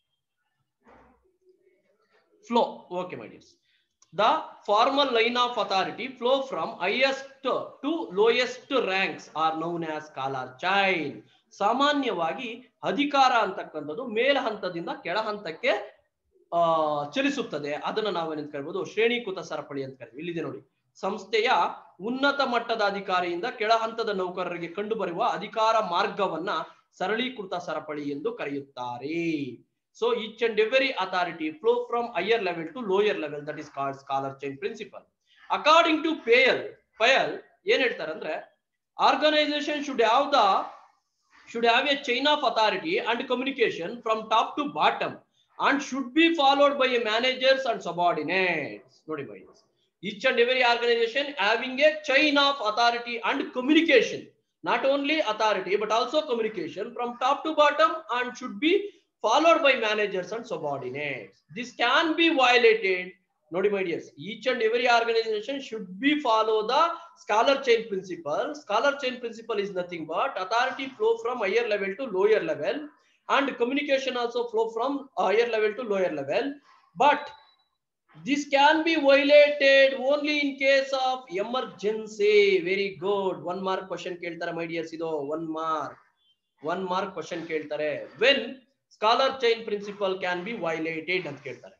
flow okay my dears the formal line of authority flow from highest to lowest ranks are known as scalar chain ಸಾಮಾನ್ಯವಾಗಿ ಅಧಿಕಾರ ಅಂತಕ್ಕಂಥದ್ದು ಮೇಲ ಹಂತದಿಂದ ಕೆಳ ಹಂತಕ್ಕೆ ಆ ಚಲಿಸುತ್ತದೆ ಅದನ್ನ ನಾವೇನಂತ ಕರಿಬಹುದು ಶ್ರೇಣೀಕೃತ ಸರಪಳಿ ಅಂತ ಕರಿತೀವಿ ಇಲ್ಲಿದೆ ನೋಡಿ ಸಂಸ್ಥೆಯ ಉನ್ನತ ಮಟ್ಟದ ಅಧಿಕಾರಿಯಿಂದ ಕೆಳ ಹಂತದ ನೌಕರರಿಗೆ ಕಂಡುಬರುವ ಅಧಿಕಾರ ಮಾರ್ಗವನ್ನ ಸರಳೀಕೃತ ಸರಪಳಿ ಎಂದು ಕರೆಯುತ್ತಾರೆ so each and every authority flow from higher level to lower level that is called scalar chain principle according to Fayol Fayol ಏನ್ ಹೇಳ್ತಾರೆ ಅಂದ್ರೆ organization should have the should have a chain of authority and communication from top to bottom and should be followed by a managers and subordinates ನೋಡಿ by each and every organization having a chain of authority and communication not only authority but also communication from top to bottom and should be followed by managers and subordinates this can be violated ನೋಡಿ my dears each and every organization should be follow the scholar chain principle scholar chain principle is nothing but authority flow from higher level to lower level and communication also flow from higher level to lower level but this can be violated only in case of emergency very good one mark question ಕೇಳ್ತಾರೆ my dears ಇದು one mark one mark question ಕೇಳ್ತಾರೆ when scalar chain principle can be violated ಅಂತ ಕೇಳ್ತಾರೆ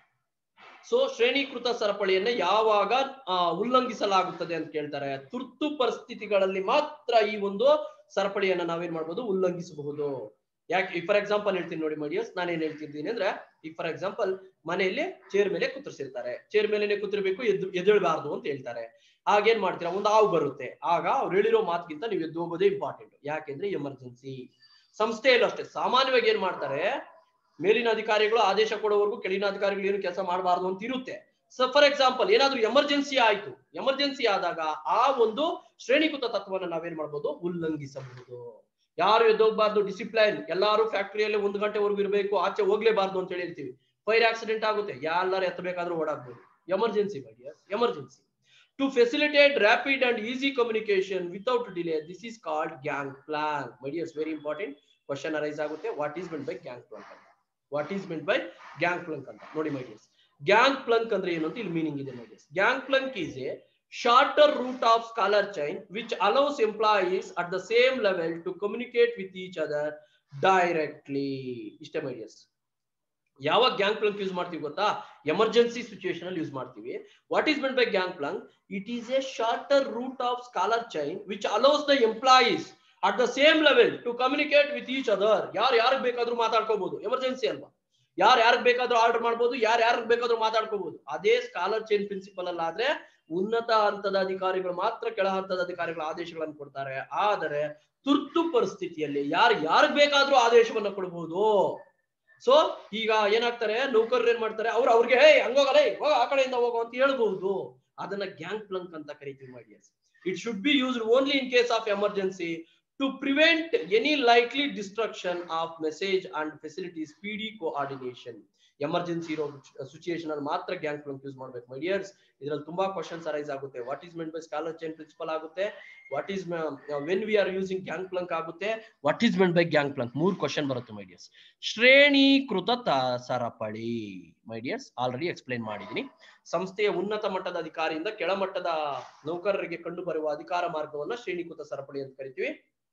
so ಶ್ರೇಣೀಕೃತ ಸರಪಳಿಯನ್ನ ಯಾವಾಗ ಆ, ಉಲ್ಲಂಘಿಸಲಾಗುತ್ತದೆ ಅಂತ ಕೇಳ್ತಾರೆ ತುರ್ತು ಪರಿಸ್ಥಿತಿಗಳಲ್ಲಿ ಮಾತ್ರ ಈ ಒಂದು ಸರಪಳಿಯನ್ನ ನಾವೇನ್ ಮಾಡ್ಬೋದು ಉಲ್ಲಂಘಿಸಬಹುದು ಯಾಕೆ ಫಾರ್ ಎಕ್ಸಾಂಪಲ್ ಹೇಳ್ತೀನಿ ನೋಡಿ ಮಡಿಯಸ್ ನಾನೇನ್ ಹೇಳ್ತಿದ್ದೀನಿ ಅಂದ್ರೆ ಈಗ ಫಾರ್ ಎಕ್ಸಾಂಪಲ್ ಮನೆಯಲ್ಲಿ ಚೇರ್ ಮೇಲೆ ಕುತ್ತರಿಸಿರ್ತಾರೆ ಚೇರ್ ಮೇಲೆನೆ ಕೂತಿರ್ಬೇಕು ಎದ್ದು ಎದ್ದೇಳಬಾರ್ದು ಅಂತ ಹೇಳ್ತಾರೆ ಆಗೇನ್ ಮಾಡ್ತೀರಾ ಒಂದು ಹಾವು ಬರುತ್ತೆ ಆಗ ಅವ್ರು ಹೇಳಿರೋ ಮಾತಿಗಿಂತ ನೀವು ಎದ್ದು ಹೋಗೋದೇ ಇಂಪಾರ್ಟೆಂಟ್ ಯಾಕೆಂದ್ರೆ ಎಮರ್ಜೆನ್ಸಿ ಸಂಸ್ಥೆಯಲ್ಲೂ ಅಷ್ಟೇ ಸಾಮಾನ್ಯವಾಗಿ ಏನ್ ಮಾಡ್ತಾರೆ ಮೇಲಿನ ಅಧಿಕಾರಿಗಳು ಆದೇಶ ಕೊಡೋವರೆಗೂ ಕೆಳಗಿನ ಅಧಿಕಾರಿಗಳು ಏನು ಕೆಲಸ ಮಾಡಬಾರ್ದು ಅಂತ ಇರುತ್ತೆ ಸೊ ಫಾರ್ ಎಕ್ಸಾಂಪಲ್ ಏನಾದ್ರೂ ಎಮರ್ಜೆನ್ಸಿ ಆಯ್ತು ಎಮರ್ಜೆನ್ಸಿ ಆದಾಗ ಆ ಒಂದು ಶ್ರೇಣೀಕೃತ ತತ್ವವನ್ನು ನಾವೇನ್ ಮಾಡ್ಬೋದು ಉಲ್ಲಂಘಿಸಬಹುದು ಯಾರು ಎದ್ದೋಗ್ಬಾರ್ದು ಡಿಸಿಪ್ಲೈನ್ ಎಲ್ಲಾರು ಫ್ಯಾಕ್ಟರಿಯಲ್ಲಿ ಒಂದು ಗಂಟೆವರೆಗೂ ಇರಬೇಕು ಆಚೆ ಹೋಗ್ಲೇಬಾರ್ದು ಅಂತ ಹೇಳಿ ಹೇಳ್ತೀವಿ ಫೈರ್ ಆಕ್ಸಿಡೆಂಟ್ ಆಗುತ್ತೆ ಯಾರು ಎತ್ತಬೇಕಾದ್ರೂ ಓಡಾಗ್ಬೋದು ಎಮರ್ಜೆನ್ಸಿ ಮಾಡಿ emergency to facilitate rapid and easy communication without delay this is called gang plank my dears very important question arise ಆಗುತ್ತೆ what is meant by gang plank ಅಂತ what is meant by gang plank ಅಂತ ನೋಡಿ ಮೈಡಿಯರ್ಸ್ gang plank ಅಂದ್ರೆ ಏನು ಅಂತ ಇಲ್ಲಿ meaning ಇದೆ my dears gang plank is a shorter route of scholar chain which allows employees at the same level to communicate with each other directly ಇಷ್ಟೇ ಮೈಡಿಯರ್ಸ್ ಯಾವಾಗ gang plank use ಮಾಡ್ತೀವಿ ಗೊತ್ತಾ ಎಮರ್ಜೆನ್ಸಿ ಸಿಚುಯೇಷನ್ ಅಲ್ಲಿ ಯೂಸ್ ಮಾಡ್ತೀವಿ what is meant by gang plank it is a shorter route of scalar chain which allows the employees at the same level to communicate with each other ಯಾರು ಯಾರಿಗೆ ಬೇಕಾದ್ರೂ ಮಾತಾಡ್ಕೋಬಹುದು emergency ಅಲ್ವಾ ಯಾರು ಯಾರಿಗೆ ಬೇಕಾದ್ರೂ order ಮಾಡ್ಬೋದು ಯಾರು ಯಾರಿಗೆ ಬೇಕಾದ್ರೂ ಮಾತಾಡ್ಕೋಬಹುದು ಅದೇ ಸ್ಕಾಲರ್ ಚೈನ್ ಪ್ರಿನ್ಸಿಪಲ್ ಅಲ್ಲ ಆದ್ರೆ ಉನ್ನತ ಹಂತದ ಅಧಿಕಾರಿಗಳು ಮಾತ್ರ ಕೆಳ ಹಂತದ ಅಧಿಕಾರಿಗಳ ಆದೇಶಗಳನ್ನು ಕೊಡ್ತಾರೆ ಆದರೆ ತುರ್ತು ಪರಿಸ್ಥಿತಿಯಲ್ಲಿ ಯಾರು ಯಾರಿಗ್ ಬೇಕಾದ್ರೂ ಆದೇಶವನ್ನ ಕೊಡಬಹುದು ಸೊ ಈಗ ಏನಾಗ್ತಾರೆ ನೌಕರರು ಏನ್ ಮಾಡ್ತಾರೆ ಅವ್ರು ಅವ್ರಿಗೆ ಹೇ ಹಂಗೋಗಲ್ಲ ಹೋಗ ಆ ಕಡೆಯಿಂದ ಹೋಗೋ ಅಂತ ಹೇಳ್ಬಹುದು ಅದನ್ನ ಗ್ಯಾಂಗ್ ಪ್ಲಂಕ್ ಅಂತ ಕರಿತೀವಿ ಮಾಡಿ it should be used only in case of emergency to prevent any likely destruction of message and facility speedy coordination emergency ಇರೋ ಸಿಚುಯೇಷನ್ ಅಲ್ಲಿ ಮಾತ್ರ ಗ್ಯಾಂಗ್ ಪ್ಲಂಕ್ ಯೂಸ್ ಮಾಡ್ಬೇಕು ಮೈ ಡಿಯರ್ಸ್ ಇದ್ರಲ್ಲಿ ತುಂಬಾ ಕ್ವಶನ್ಸ್ ಅರೈಸ್ ಆಗುತ್ತೆ what is meant by scalar chain principle ಆಗುತ್ತೆ what is when we are using gang plank ಆಗುತ್ತೆ what is meant by gang plank more question ಬರುತ್ತೆ ಮೈ ಡಿಯರ್ಸ್ ಶ್ರೇಣೀಕೃತ ತ- ಸರಪಳಿ ಮೈ dears already explain ಮಾಡಿದೀನಿ ಸಂಸ್ಥೆಯ ಉನ್ನತ ಮಟ್ಟದ ಅಧಿಕಾರಿಯಿಂದ ಕೆಳಮಟ್ಟದ ನೌಕರರಿಗೆ ಕಂಡು ಬರುವ ಅಧಿಕಾರ ಮಾರ್ಗವನ್ನ ಶ್ರೇಣೀಕೃತ ಸರಪಳಿ ಅಂತ ಕರಿತೀವಿ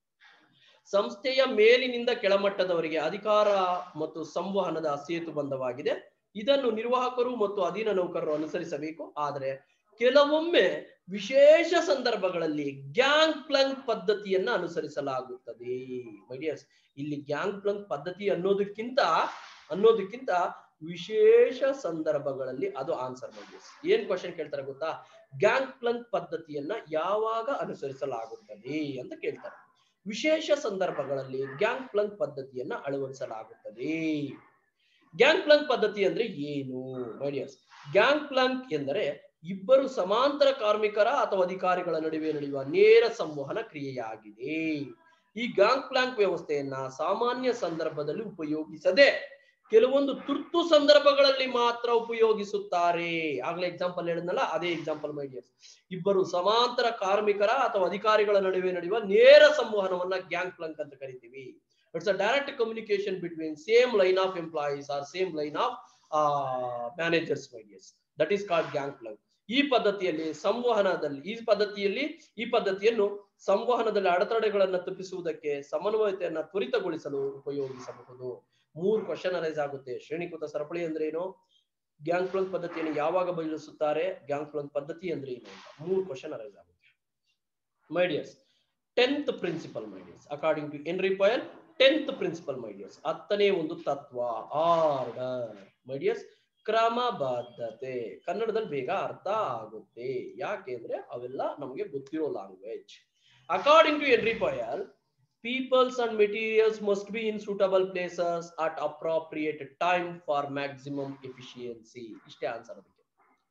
ಸಂಸ್ಥೆಯ ಮೇಲಿನಿಂದ ಕೆಳಮಟ್ಟದವರಿಗೆ ಅಧಿಕಾರ ಮತ್ತು ಸಂವಹನದ ಸೇತುಬಂಧವಾಗಿದೆ ಇದನ್ನು ನಿರ್ವಾಹಕರು ಮತ್ತು ಅಧೀನ ನೌಕರರು ಅನುಸರಿಸಬೇಕು ಆದರೆ ಕೆಲವೊಮ್ಮೆ ವಿಶೇಷ ಸಂದರ್ಭಗಳಲ್ಲಿ ಗ್ಯಾಂಗ್ ಪ್ಲಂಕ್ ಪದ್ಧತಿಯನ್ನ ಅನುಸರಿಸಲಾಗುತ್ತದೆ ಮೈಡಿಯರ್ಸ್ ಇಲ್ಲಿ ಗ್ಯಾಂಗ್ ಪ್ಲಂಕ್ ಪದ್ಧತಿ ಅನ್ನೋದಕ್ಕಿಂತ ಅನ್ನೋದಕ್ಕಿಂತ ವಿಶೇಷ ಸಂದರ್ಭಗಳಲ್ಲಿ ಅದು ಆನ್ಸರ್ ಮೈಡಿಯರ್ಸ್ ಏನ್ ಕ್ವಶನ್ ಕೇಳ್ತಾರೆ ಗೊತ್ತಾ ಗ್ಯಾಂಗ್ ಪ್ಲಂಕ್ ಪದ್ಧತಿಯನ್ನ ಯಾವಾಗ ಅನುಸರಿಸಲಾಗುತ್ತದೆ ಅಂತ ಕೇಳ್ತಾರೆ ವಿಶೇಷ ಸಂದರ್ಭಗಳಲ್ಲಿ ಗ್ಯಾಂಗ್ ಪ್ಲಂಕ್ ಪದ್ಧತಿಯನ್ನ ಅಳವಡಿಸಲಾಗುತ್ತದೆ ಗ್ಯಾಂಗ್ ಪ್ಲಂಕ್ ಪದ್ಧತಿ ಅಂದ್ರೆ ಏನು ಮೈಡಿಯರ್ಸ್ ಗ್ಯಾಂಗ್ ಪ್ಲಂಕ್ ಎಂದರೆ ಇಬ್ಬರು ಸಮಾಂತರ ಕಾರ್ಮಿಕರ ಅಥವಾ ಅಧಿಕಾರಿಗಳ ನಡುವೆ ನಡೆಯುವ ನೇರ ಸಂವಹನ ಕ್ರಿಯೆಯಾಗಿದೆ ಈ ಗ್ಯಾಂಗ್ ಪ್ಲಾಂಕ್ ವ್ಯವಸ್ಥೆಯನ್ನ ಸಾಮಾನ್ಯ ಸಂದರ್ಭದಲ್ಲಿ ಉಪಯೋಗಿಸದೆ ಕೆಲವೊಂದು ತುರ್ತು ಸಂದರ್ಭಗಳಲ್ಲಿ ಮಾತ್ರ ಉಪಯೋಗಿಸುತ್ತಾರೆ ಆಗ್ಲೇ ಎಕ್ಸಾಂಪಲ್ ಹೇಳಿದ್ನಲ್ಲ ಅದೇ ಎಕ್ಸಾಂಪಲ್ ಮೈಡಿಯರ್ಸ್ ಇಬ್ಬರು ಸಮಾಂತರ ಕಾರ್ಮಿಕರ ಅಥವಾ ಅಧಿಕಾರಿಗಳ ನಡುವೆ ನಡೆಯುವ ನೇರ ಸಂವಹನವನ್ನ ಗ್ಯಾಂಗ್ ಪ್ಲಂಕ್ ಅಂತ ಕರಿತೀವಿ it's a direct communication between same line of employees or same line of managers my dears that is called gang plank ಈ ಪದ್ಧತಿಯಲ್ಲಿ ಸಂವಹನದಲ್ಲಿ ಈ ಪದ್ಧತಿಯಲ್ಲಿ ಈ ಪದ್ಧತಿಯನ್ನು ಸಂವಹನದಲ್ಲಿ ಅಡೆತಡೆಗಳನ್ನು ತಪ್ಪಿಸುವುದಕ್ಕೆ ಸಮನ್ವಯತೆಯನ್ನ ತ್ವರಿತಗೊಳಿಸಲು ಉಪಯೋಗಿಸಬಹುದು ಮೂರು ಕ್ವಶನ್ ಅರೈಸ್ ಆಗುತ್ತೆ ಶ್ರೇಣೀಕೃತ ಸರಪಳಿ ಅಂದ್ರೆ ಏನು ಗ್ಯಾಂಗ್ ಪ್ಲಂಕ್ ಪದ್ಧತಿಯನ್ನು ಯಾವಾಗ ಬಳಸುತ್ತಾರೆ ಗ್ಯಾಂಗ್ ಪ್ಲಂಕ್ ಪದ್ಧತಿ ಅಂದ್ರೆ ಏನು ಅಂತ ಮೂರು ಕ್ವಶನ್ ಅರೈಸ್ ಆಗುತ್ತೆ my dears tenth principle my dears according to Henri Fayol tenth principle ಮೈಡಿಯರ್ಸ್ ಹತ್ತನೇ ಒಂದು ತತ್ವ ಆರ್ಡರ್ ಮೈಡಿಯರ್ಸ್ ಕ್ರಮಬದ್ಧತೆ ಕನ್ನಡದಲ್ಲಿ ಬೇಗ ಅರ್ಥ ಆಗುತ್ತೆ ಯಾಕೆಂದ್ರೆ ಅವೆಲ್ಲ ನಮಗೆ ಗೊತ್ತಿರೋ language according to Henri Fayol peoples and materials must be in suitable places at appropriate time for maximum efficiency ಇಷ್ಟೇ ಆನ್ಸರ್ ಅದಕ್ಕೆ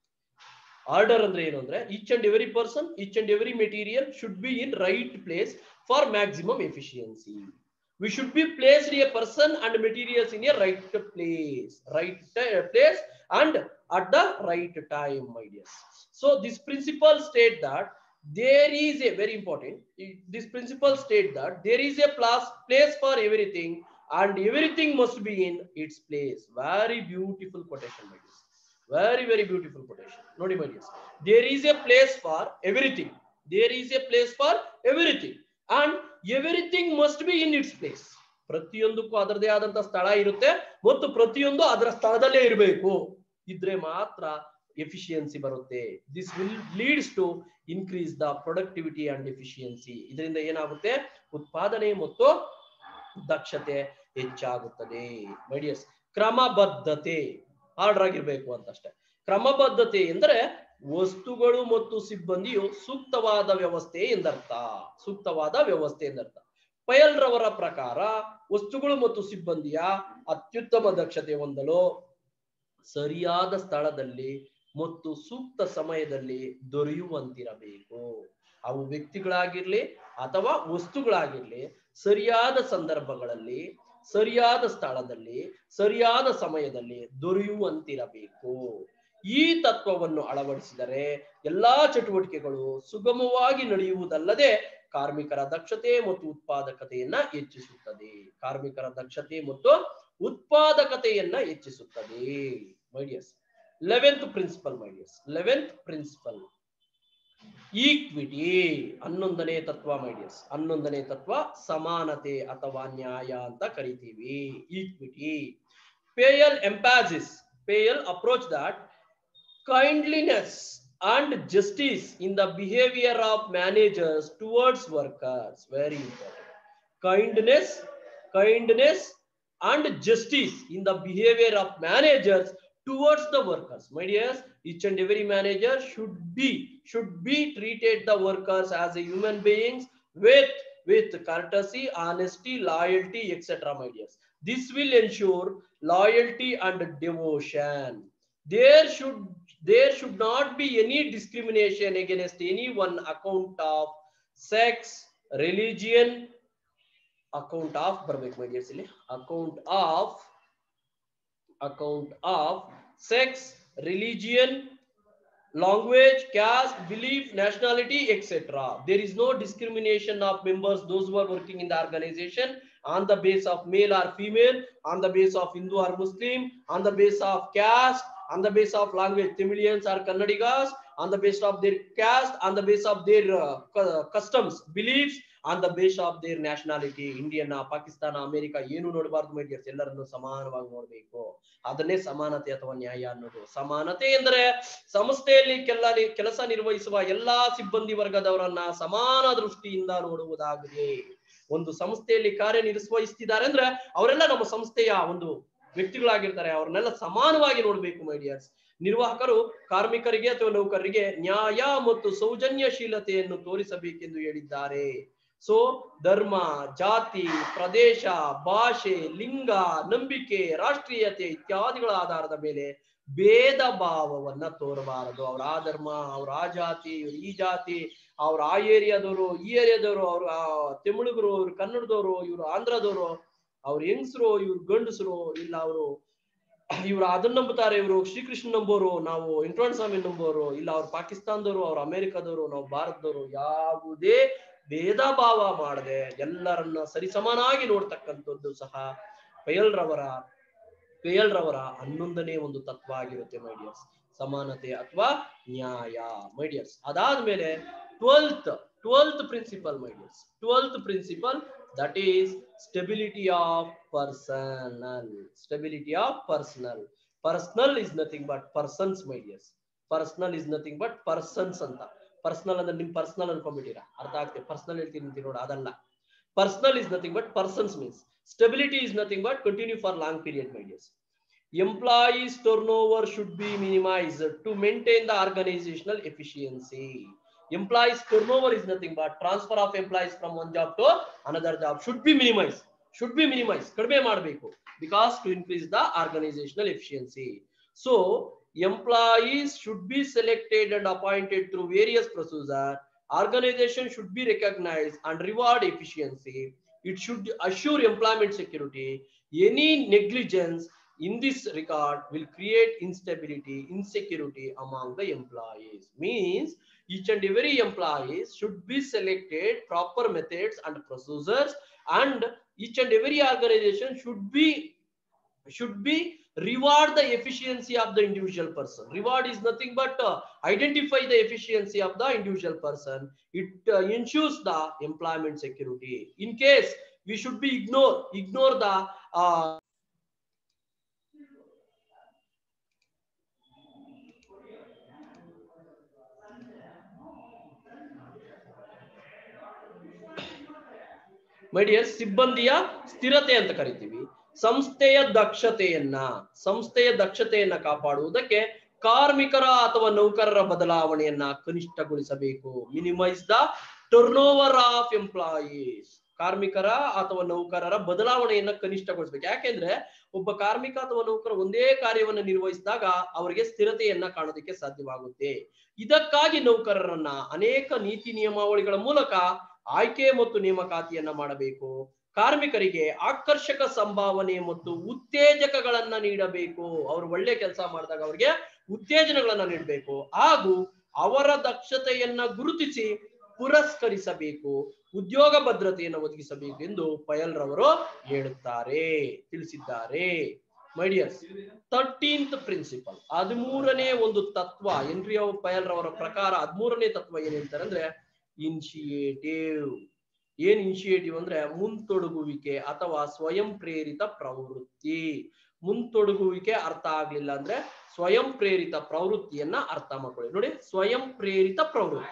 ಆರ್ಡರ್ ಅಂದ್ರೆ ಏನು ಅಂದ್ರೆ each and every person each and every material should be in right place for maximum efficiency we should be placed a person and materials in a right place right place and at the right time my dears so this principle state that there is a very important this principle state that there is a place place for everything and everything must be in its place. Very beautiful quotation, my dears. Very, very beautiful quotation. Nodi, my dears. There is a place for everything. There is a place for everything. And everything must be in its place. ಪ್ರತಿಯೊಂದಕ್ಕೂ ಅದರದೇ ಆದಂತ ಸ್ಥಳ ಇರುತ್ತೆ ಮತ್ತು ಪ್ರತಿಯೊಂದು ಅದರ ಸ್ಥಳದಲ್ಲೇ ಇರಬೇಕು ಇದ್ರೆ ಮಾತ್ರ ಎಫಿಷಿಯನ್ಸಿ ಬರುತ್ತೆ this will leads to increase the productivity and efficiency ಇದರಿಂದ ಏನಾಗುತ್ತೆ ಉತ್ಪಾದನೆ ಮತ್ತು ದಕ್ಷತೆ ಹೆಚ್ಚಾಗುತ್ತದೆ ಮೈಡಿಯರ್ಸ್ ಕ್ರಮಬದ್ಧತೆ ಆರ್ಡರ್ ಆಗಿರ್ಬೇಕು ಅಂತಷ್ಟೇ ಕ್ರಮಬದ್ಧತೆ ಎಂದರೆ ವಸ್ತುಗಳು ಮತ್ತು ಸಿಬ್ಬಂದಿಯು ಸೂಕ್ತವಾದ ವ್ಯವಸ್ಥೆ ಎಂದರ್ಥ ಸೂಕ್ತವಾದ ವ್ಯವಸ್ಥೆ ಎಂದರ್ಥ ಪಯಲ್ ರವರ ಪ್ರಕಾರ ವಸ್ತುಗಳು ಮತ್ತು ಸಿಬ್ಬಂದಿಯ ಅತ್ಯುತ್ತಮ ದಕ್ಷತೆ ಹೊಂದಲು ಸರಿಯಾದ ಸ್ಥಳದಲ್ಲಿ ಮತ್ತು ಸೂಕ್ತ ಸಮಯದಲ್ಲಿ ದೊರೆಯುವಂತಿರಬೇಕು ಅವು ವ್ಯಕ್ತಿಗಳಾಗಿರ್ಲಿ ಅಥವಾ ವಸ್ತುಗಳಾಗಿರ್ಲಿ ಸರಿಯಾದ ಸಂದರ್ಭಗಳಲ್ಲಿ ಸರಿಯಾದ ಸ್ಥಳದಲ್ಲಿ ಸರಿಯಾದ ಸಮಯದಲ್ಲಿ ದೊರೆಯುವಂತಿರಬೇಕು ಈ ತತ್ವವನ್ನು ಅಳವಡಿಸಿದರೆ ಎಲ್ಲಾ ಚಟುವಟಿಕೆಗಳು ಸುಗಮವಾಗಿ ನಡೆಯುವುದಲ್ಲದೆ ಕಾರ್ಮಿಕರ ದಕ್ಷತೆ ಮತ್ತು ಉತ್ಪಾದಕತೆಯನ್ನ ಹೆಚ್ಚಿಸುತ್ತದೆ ಕಾರ್ಮಿಕರ ದಕ್ಷತೆ ಮತ್ತು ಉತ್ಪಾದಕತೆಯನ್ನ ಹೆಚ್ಚಿಸುತ್ತದೆ my dears eleventh principle my dears eleventh principle equity ಹನ್ನೊಂದನೇ ತತ್ವ ಮೈಡಿಯಸ್ ಹನ್ನೊಂದನೇ ತತ್ವ ಸಮಾನತೆ ಅಥವಾ ನ್ಯಾಯ ಅಂತ ಕರಿತೀವಿ equity Fayol emphasis Fayol approach that kindliness and justice in the behavior of managers towards workers very important kindness kindness and justice in the behavior of managers towards the workers my dears each and every manager should be should be treated the workers as a human beings with with courtesy honesty loyalty etc my dears this will ensure loyalty and devotion there should there should not be any discrimination against anyone account of sex religion account of ಬರ್ಬೇಕು my dears ಇಲ್ಲಿ account of account of sex religion language caste belief nationality etc there is no discrimination of members those who are working in the organization on the base of male or female on the base of hindu or muslim on the base of caste on the base of language tamilians or kannadigas on the base of their caste on the base of their uh, cu- customs beliefs on the base of their nationality Indian Pakistan America ಏನು ನೋಡಬಾರ್ದು ಮೈಡಿಯರ್ಸ್ ಎಲ್ಲರನ್ನು ಸಮಾನವಾಗಿ ನೋಡ್ಬೇಕು ಅದನ್ನೇ ಸಮಾನತೆ ಅಥವಾ ನ್ಯಾಯ ಅನ್ನೋದು ಸಮಾನತೆ ಎಂದರೆ ಸಂಸ್ಥೆಯಲ್ಲಿ ಕೆಲ ಕೆಲಸ ನಿರ್ವಹಿಸುವ ಎಲ್ಲಾ ಸಿಬ್ಬಂದಿ ವರ್ಗದವರನ್ನ ಸಮಾನ ದೃಷ್ಟಿಯಿಂದ ನೋಡುವುದಾಗಿದೆ ಒಂದು ಸಂಸ್ಥೆಯಲ್ಲಿ ಕಾರ್ಯ ನಿರ್ವಹಿಸ್ತಿದ್ದಾರೆ ಅಂದ್ರೆ ಅವರೆಲ್ಲ ನಮ್ಮ ಸಂಸ್ಥೆಯ ಒಂದು ವ್ಯಕ್ತಿಗಳಾಗಿರ್ತಾರೆ ಅವ್ರನ್ನೆಲ್ಲ ಸಮಾನವಾಗಿ ನೋಡ್ಬೇಕು ಮೈಡಿಯರ್ಸ್ ನಿರ್ವಾಹಕರು ಕಾರ್ಮಿಕರಿಗೆ ಅಥವಾ ನೌಕರರಿಗೆ ನ್ಯಾಯ ಮತ್ತು ಸೌಜನ್ಯಶೀಲತೆಯನ್ನು ತೋರಿಸಬೇಕೆಂದು ಹೇಳಿದ್ದಾರೆ ಸೊ ಧರ್ಮ ಜಾತಿ ಪ್ರದೇಶ ಭಾಷೆ ಲಿಂಗ ನಂಬಿಕೆ ರಾಷ್ಟ್ರೀಯತೆ ಇತ್ಯಾದಿಗಳ ಆಧಾರದ ಮೇಲೆ ಭೇದ ಭಾವವನ್ನ ತೋರಬಾರದು ಅವ್ರ ಆ ಧರ್ಮ ಅವ್ರ ಆ ಜಾತಿ ಇವ್ರ ಈ ಜಾತಿ ಅವ್ರ ಆ ಏರಿಯಾದವರು ಈ ಏರಿಯಾದವರು ಅವ್ರ ತಮಿಳುಗರು ಇವ್ರು ಕನ್ನಡದವರು ಇವ್ರು ಆಂಧ್ರದವರು ಅವ್ರ ಹೆಂಗಸರು ಇವ್ರು ಗಂಡಸರು ಇಲ್ಲ ಅವರು ಇವ್ರು ಅದನ್ನ ನಂಬುತ್ತಾರೆ ಇವರು ಶ್ರೀಕೃಷ್ಣ ನಂಬೋರು ನಾವು ಇಂಟ್ರಾನ್ ಸ್ವಾಮಿ ನಂಬೋರು ಇಲ್ಲ ಅವ್ರು ಪಾಕಿಸ್ತಾನದವರು ಅವ್ರು ಅಮೆರಿಕದವರು ನಾವು ಭಾರತದವರು ಯಾವುದೇ ಭೇದ ಭಾವ ಮಾಡದೆ ಎಲ್ಲರನ್ನ ಸರಿಸಮಾನಾಗಿ ನೋಡ್ತಕ್ಕಂಥದ್ದು ಸಹ ಪಯಲ್ ರವರ ಪೇಯಲ್ ರವರ ಹನ್ನೊಂದನೇ ಒಂದು ತತ್ವ ಆಗಿರುತ್ತೆ ಮೈಡಿಯರ್ಸ್ ಸಮಾನತೆ ಅಥವಾ ನ್ಯಾಯ ಮೈಡಿಯರ್ಸ್ ಅದಾದ್ಮೇಲೆ twelfth twelfth principle my dears twelfth principle that is stability of personnel stability of personnel personnel is nothing but persons my dears personnel is nothing but persons ಅಂತ ಪರ್ಸನಲ್ ಅಂದ್ರೆ ನಿಮ್ ಪರ್ಸನಲ್ ಅನ್ಕೊಂಡ್ಬಿಟ್ಟಿರಾ ಅರ್ಥ ಆಗ್ತದೆ ಪರ್ಸನಲ್ ಹೇಳ್ತೀನಿ ಅಂತೀರಿ ನೋಡ ಅದಲ್ಲ personnel is nothing but persons means stability is nothing but continue for long period my dears employees turnover should be minimized to maintain the organizational efficiency employees turnover is nothing but transfer of employees from one job to another job should be minimized should be minimized ಕಡಿಮೆ ಮಾಡಬೇಕು because to increase the organizational efficiency so employees should be selected and appointed through various procedures organization should be recognized and reward efficiency it should assure employment security any negligence in this regard will create instability insecurity among the employees means each and every employees should be selected proper methods and procedures and each and every organization should be should be reward the efficiency of the individual person reward is nothing but uh, identify the efficiency of the individual person it uh, ensures the employment security in case we should be ignore ignore the uh, ಮೈಡಿಯರ್ ಸಿಬ್ಬಂದಿಯ ಸ್ಥಿರತೆ ಅಂತ ಕರಿತೀವಿ ಸಂಸ್ಥೆಯ ದಕ್ಷತೆಯನ್ನ ಸಂಸ್ಥೆಯ ದಕ್ಷತೆಯನ್ನ ಕಾಪಾಡುವುದಕ್ಕೆ ಕಾರ್ಮಿಕರ ಅಥವಾ ನೌಕರರ ಬದಲಾವಣೆಯನ್ನ ಕನಿಷ್ಠಗೊಳಿಸಬೇಕು minimise the turnover of employees ಕಾರ್ಮಿಕರ ಅಥವಾ ನೌಕರರ ಬದಲಾವಣೆಯನ್ನ ಕನಿಷ್ಠಗೊಳಿಸಬೇಕು ಯಾಕೆಂದ್ರೆ ಒಬ್ಬ ಕಾರ್ಮಿಕ ಅಥವಾ ನೌಕರ ಒಂದೇ ಕಾರ್ಯವನ್ನು ನಿರ್ವಹಿಸಿದಾಗ ಅವರಿಗೆ ಸ್ಥಿರತೆಯನ್ನ ಕಾಣೋದಕ್ಕೆ ಸಾಧ್ಯವಾಗುತ್ತೆ ಇದಕ್ಕಾಗಿ ನೌಕರರನ್ನ ಅನೇಕ ನೀತಿ ನಿಯಮಾವಳಿಗಳ ಮೂಲಕ ಆಯ್ಕೆ ಮತ್ತು ನೇಮಕಾತಿಯನ್ನ ಮಾಡಬೇಕು ಕಾರ್ಮಿಕರಿಗೆ ಆಕರ್ಷಕ ಸಂಭಾವನೆ ಮತ್ತು ಉತ್ತೇಜಕಗಳನ್ನ ನೀಡಬೇಕು ಅವರು ಒಳ್ಳೆ ಕೆಲಸ ಮಾಡಿದಾಗ ಅವರಿಗೆ ಉತ್ತೇಜನಗಳನ್ನ ನೀಡಬೇಕು ಹಾಗೂ ಅವರ ದಕ್ಷತೆಯನ್ನ ಗುರುತಿಸಿ ಪುರಸ್ಕರಿಸಬೇಕು ಉದ್ಯೋಗ ಭದ್ರತೆಯನ್ನು ಒದಗಿಸಬೇಕು ಎಂದು ಪಯಲ್ ರವರು ಹೇಳುತ್ತಾರೆ ತಿಳಿಸಿದ್ದಾರೆ ಮೈಡಿಯರ್ಸ್ ತರ್ಟೀನ್ತ್ ಪ್ರಿನ್ಸಿಪಲ್ ಹದಿಮೂರನೇ ಒಂದು ತತ್ವ ಎನ್ರಿ ಪಯಲ್ ರವರ ಪ್ರಕಾರ ಹದಿಮೂರನೇ ತತ್ವ ಏನ್ ಹೇಳ್ತಾರೆ ಅಂದ್ರೆ ಇನಿಷಿಯೇಟಿವ್ ಏನ್ ಇನಿಷಿಯೇಟಿವ್ ಅಂದ್ರೆ ಮುಂತೊಡಗುವಿಕೆ ಅಥವಾ ಸ್ವಯಂ ಪ್ರೇರಿತ ಪ್ರವೃತ್ತಿ ಮುಂತೊಡಗುವಿಕೆ ಅರ್ಥ ಆಗ್ಲಿಲ್ಲ ಅಂದ್ರೆ ಸ್ವಯಂ ಪ್ರೇರಿತ ಪ್ರವೃತ್ತಿಯನ್ನ ಅರ್ಥ ಮಾಡ್ಕೊಳ್ಳಿ ನೋಡಿ ಸ್ವಯಂ ಪ್ರೇರಿತ ಪ್ರವೃತ್ತಿ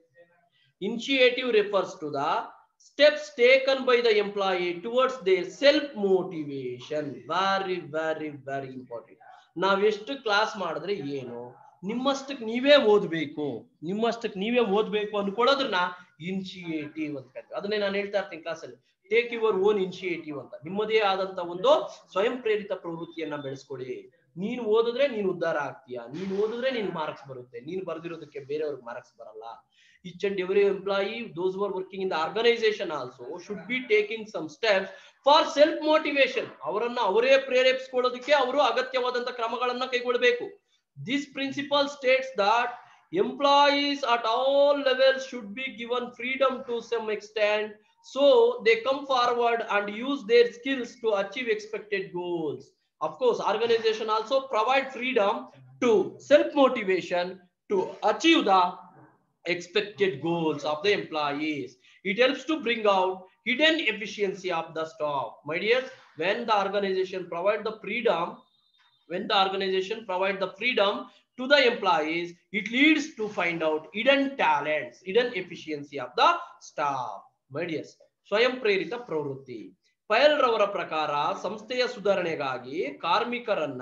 initiative refers to the steps taken by the employee towards their self motivation very very very important ನಾವೆಷ್ಟು ಕ್ಲಾಸ್ ಮಾಡಿದ್ರೆ ಏನು ನಿಮ್ಮಷ್ಟಕ್ಕೆ ನೀವೇ ಓದ್ಬೇಕು ನಿಮ್ಮಷ್ಟಕ್ಕೆ ನೀವೇ ಓದ್ಬೇಕು ಅನ್ಕೊಳ್ಳೋದ್ರನ್ನ ಇನಿಷಿಯೇಟಿವ್ ಅಂತ ಕರಿತೀವಿ ಅದನ್ನೇ ನಾನು ಹೇಳ್ತಾ ಇರ್ತೀನಿ ಕ್ಲಾಸಲ್ಲಿ ಟೇಕ್ ಯುವರ್ ಓನ್ ಇನಿಷಿಯೇಟಿವ್ ಅಂತ ನಿಮ್ಮದೇ ಆದಂತ ಒಂದು ಸ್ವಯಂ ಪ್ರೇರಿತ ಪ್ರವೃತ್ತಿಯನ್ನ ಬೆಳೆಸ್ಕೊಳ್ಳಿ ನೀನು ಓದಿದ್ರೆ ನೀನು ಉದ್ಧಾರ ಆಗ್ತೀಯಾ ನೀನು ಓದಿದ್ರೆ ನಿನ್ ಮಾರ್ಕ್ಸ್ ಬರುತ್ತೆ ನೀನು ಬರ್ದಿರೋದಕ್ಕೆ ಬೇರೆಯವ್ರಿಗೆ ಮಾರ್ಕ್ಸ್ ಬರಲ್ಲ each and every employee those who are working in the organization also should be taking some steps for self motivation ಅವರನ್ನ ಅವರೇ ಪ್ರೇರೇಪಿಸಿಕೊಳ್ಳೋದಕ್ಕೆ ಅವರು ಅಗತ್ಯವಾದಂತ ಕ್ರಮಗಳನ್ನ ಕೈಗೊಳ್ಳಬೇಕು this principle states that employees at all levels should be given freedom to some extent so they come forward and use their skills to achieve expected goals of course organization also provide freedom to self motivation to achieve the expected goals of the employees. It helps to bring out hidden efficiency of the staff. My dears, when the organization provide the freedom, when the organization provide the freedom to the employees, it leads to find out hidden talents, hidden efficiency of the staff. My dears, ಸ್ವಯಂ ಪ್ರೇರಿತ ಪ್ರವೃತ್ತಿ ಪಯಲ್ ರವರ ಪ್ರಕಾರ ಸಂಸ್ಥೆಯ ಸುಧಾರಣೆಗಾಗಿ ಕಾರ್ಮಿಕರನ್ನ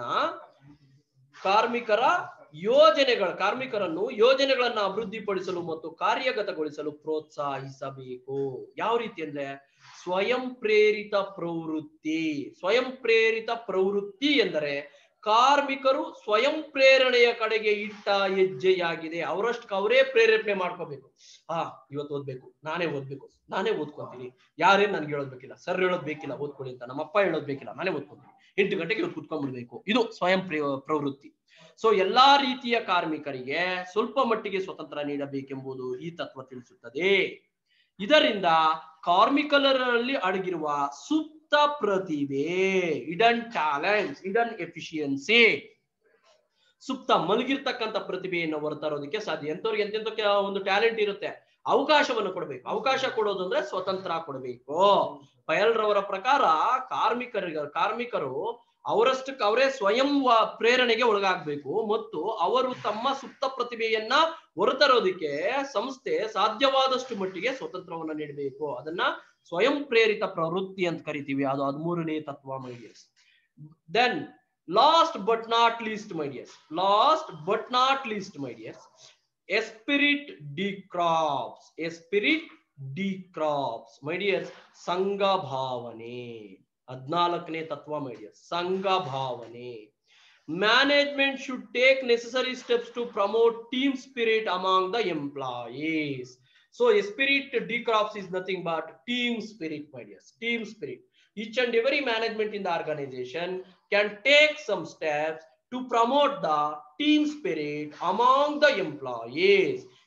ಕಾರ್ಮಿಕರ ಯೋಜನೆಗಳ ಕಾರ್ಮಿಕರನ್ನು ಯೋಜನೆಗಳನ್ನ ಅಭಿವೃದ್ಧಿಪಡಿಸಲು ಮತ್ತು ಕಾರ್ಯಗತಗೊಳಿಸಲು ಪ್ರೋತ್ಸಾಹಿಸಬೇಕು ಯಾವ ರೀತಿ ಅಂದ್ರೆ ಸ್ವಯಂ ಪ್ರೇರಿತ ಪ್ರವೃತ್ತಿ ಸ್ವಯಂ ಪ್ರೇರಿತ ಪ್ರವೃತ್ತಿ ಎಂದರೆ ಕಾರ್ಮಿಕರು ಸ್ವಯಂ ಪ್ರೇರಣೆಯ ಕಡೆಗೆ ಇಟ್ಟ ಹೆಜ್ಜೆಯಾಗಿದೆ ಅವರಷ್ಟು ಅವರೇ ಪ್ರೇರೇಪಣೆ ಮಾಡ್ಕೋಬೇಕು ಹಾ ಇವತ್ತು ಓದ್ಬೇಕು ನಾನೇ ಓದ್ಬೇಕು ನಾನೇ ಓದ್ಕೊಂತೀನಿ ಯಾರೇನ್ ನನ್ಗೆ ಹೇಳೋದ್ ಬೇಕಿಲ್ಲ ಸರ್ ಹೇಳೋದ್ ಬೇಕಿಲ್ಲ ಓದ್ಕೊಳ್ಳಿ ಅಂತ ನಮ್ಮಪ್ಪ ಹೇಳೋದ್ ಬೇಕಿಲ್ಲ ನಾನೇ ಓದ್ಕೊಂತೀನಿ ಎಂಟು ಗಂಟೆಗೆ ಇವತ್ತು ಕುತ್ಕೊಂಡ್ಬಿಡ್ಬೇಕು ಇದು ಸ್ವಯಂ ಪ್ರವೃತ್ತಿ ಸೊ ಎಲ್ಲಾ ರೀತಿಯ ಕಾರ್ಮಿಕರಿಗೆ ಸ್ವಲ್ಪ ಮಟ್ಟಿಗೆ ಸ್ವತಂತ್ರ ನೀಡಬೇಕೆಂಬುದು ಈ ತತ್ವ ತಿಳಿಸುತ್ತದೆ ಇದರಿಂದ ಕಾರ್ಮಿಕರಲ್ಲಿ ಅಡಗಿರುವ ಸುಪ್ತ ಪ್ರತಿಭೆ ಇಡನ್ ಟ್ಯಾಲೆಂಟ್ ಇಡನ್ ಎಫಿಷಿಯನ್ಸಿ ಸುಪ್ತ ಮಲಗಿರ್ತಕ್ಕಂಥ ಪ್ರತಿಭೆಯನ್ನು ಹೊರತರೋದಕ್ಕೆ ಸಾಧ್ಯ ಎಂತವ್ರಿಗೆ ಎಂತೆಂತ ಒಂದು ಟ್ಯಾಲೆಂಟ್ ಇರುತ್ತೆ ಅವಕಾಶವನ್ನು ಕೊಡಬೇಕು ಅವಕಾಶ ಕೊಡೋದು ಅಂದ್ರೆ ಸ್ವತಂತ್ರ ಕೊಡಬೇಕು ಪಯಲ್ರವರ ಪ್ರಕಾರ ಕಾರ್ಮಿಕರಿಗೆ ಕಾರ್ಮಿಕರು ಅವರಷ್ಟಕ್ಕೆ ಅವರೇ ಸ್ವಯಂ ಪ್ರೇರಣೆಗೆ ಒಳಗಾಗಬೇಕು ಮತ್ತು ಅವರು ತಮ್ಮ ಸುಪ್ತ ಪ್ರತಿಭೆಯನ್ನ ಹೊರತರೋದಕ್ಕೆ ಸಂಸ್ಥೆ ಸಾಧ್ಯವಾದಷ್ಟು ಮಟ್ಟಿಗೆ ಸ್ವತಂತ್ರವನ್ನ ನೀಡಬೇಕು ಅದನ್ನ ಸ್ವಯಂ ಪ್ರೇರಿತ ಪ್ರವೃತ್ತಿ ಅಂತ ಕರಿತೀವಿ ಅದು ಹದಿಮೂರನೇ ತತ್ವ my dears then last but not least my dears last but not least my dears esprit de corps esprit de corps my dears ಸಂಘ ಭಾವನೆ ಹದ್ನಾಲ್ಕನೇ ತತ್ವ ಮೈಡಿಯರ್ಸ್ ಸಂಘ ಭಾವನೆ management should take necessary steps to promote team spirit among the employees so esprit de corps is nothing but team spirit my dears team spirit each and every management in the organization can take some steps to promote the team spirit among the employees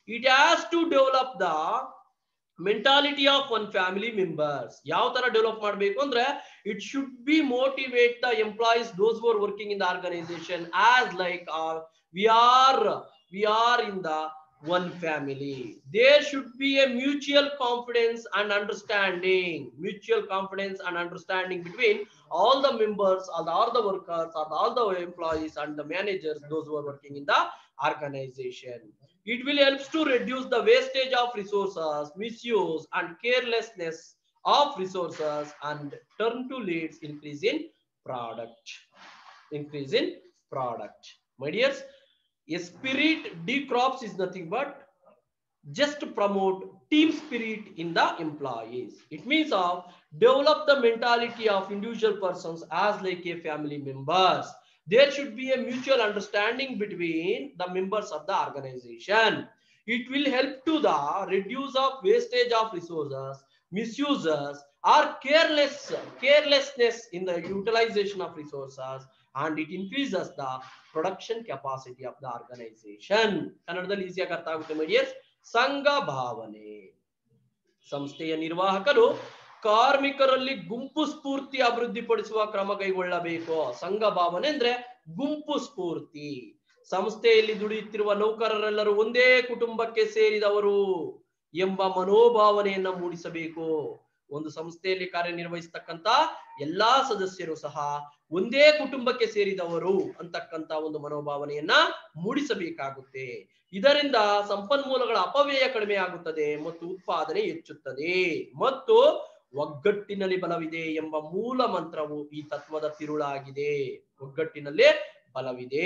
it has to develop the mentality of one family members ಯಾವ ತರ develop ಮಾಡಬೇಕು ಅಂದ್ರೆ it should be motivate the employees those were working in the organisation as like we are we are in the one family. There should be a mutual confidence and understanding, mutual confidence and understanding between all the members, all the, all the workers, all the, all the employees and the managers, those who are working in the organization. It will help to reduce the wastage of resources, misuse and carelessness of resources and turn to leads increase in product. Increase in product. My dears, a spirit decrops is nothing but just to promote team spirit in the employees. It means of develop the mentality of individual persons as like a family members. There should be a mutual understanding between the members of the organization. It will help to the reduce of wastage of resources, misuses or careless carelessness in the utilization of resources and it increases the production capacity of the organisation ಕನ್ನಡದಲ್ಲಿ ಈಸಿಯಾಗಿ ಅರ್ಥ ಆಗುತ್ತೆ ಮೀಡಿಯರ್ಸ್ ಸಂಘ ಭಾವನೆ ಸಂಸ್ಥೆಯ ನಿರ್ವಾಹಕರು ಕಾರ್ಮಿಕರಲ್ಲಿ ಗುಂಪು ಸ್ಫೂರ್ತಿ ಅಭಿವೃದ್ಧಿಪಡಿಸುವ ಕ್ರಮ ಕೈಗೊಳ್ಳಬೇಕು ಸಂಘ ಭಾವನೆ ಅಂದ್ರೆ ಗುಂಪು ಸ್ಫೂರ್ತಿ ಸಂಸ್ಥೆಯಲ್ಲಿ ದುಡಿಯುತ್ತಿರುವ ನೌಕರರೆಲ್ಲರೂ ಒಂದೇ ಕುಟುಂಬಕ್ಕೆ ಸೇರಿದವರು ಎಂಬ ಮನೋಭಾವನೆಯನ್ನ ಮೂಡಿಸಬೇಕು ಒಂದು ಸಂಸ್ಥೆಯಲ್ಲಿ ಕಾರ್ಯನಿರ್ವಹಿಸ್ತಕ್ಕಂತ ಎಲ್ಲಾ ಸದಸ್ಯರು ಸಹ ಒಂದೇ ಕುಟುಂಬಕ್ಕೆ ಸೇರಿದವರು ಅಂತಕ್ಕಂತ ಒಂದು ಮನೋಭಾವನೆಯನ್ನ ಮೂಡಿಸಬೇಕಾಗುತ್ತೆ ಇದರಿಂದ ಸಂಪನ್ಮೂಲಗಳ ಅಪವ್ಯಯ ಕಡಿಮೆ ಆಗುತ್ತದೆ ಮತ್ತು ಉತ್ಪಾದನೆ ಹೆಚ್ಚುತ್ತದೆ ಮತ್ತು ಒಗ್ಗಟ್ಟಿನಲ್ಲಿ ಬಲವಿದೆ ಎಂಬ ಮೂಲ ಮಂತ್ರವು ಈ ತತ್ವದ ತಿರುಳಾಗಿದೆ ಒಗ್ಗಟ್ಟಿನಲ್ಲೇ ಬಲವಿದೆ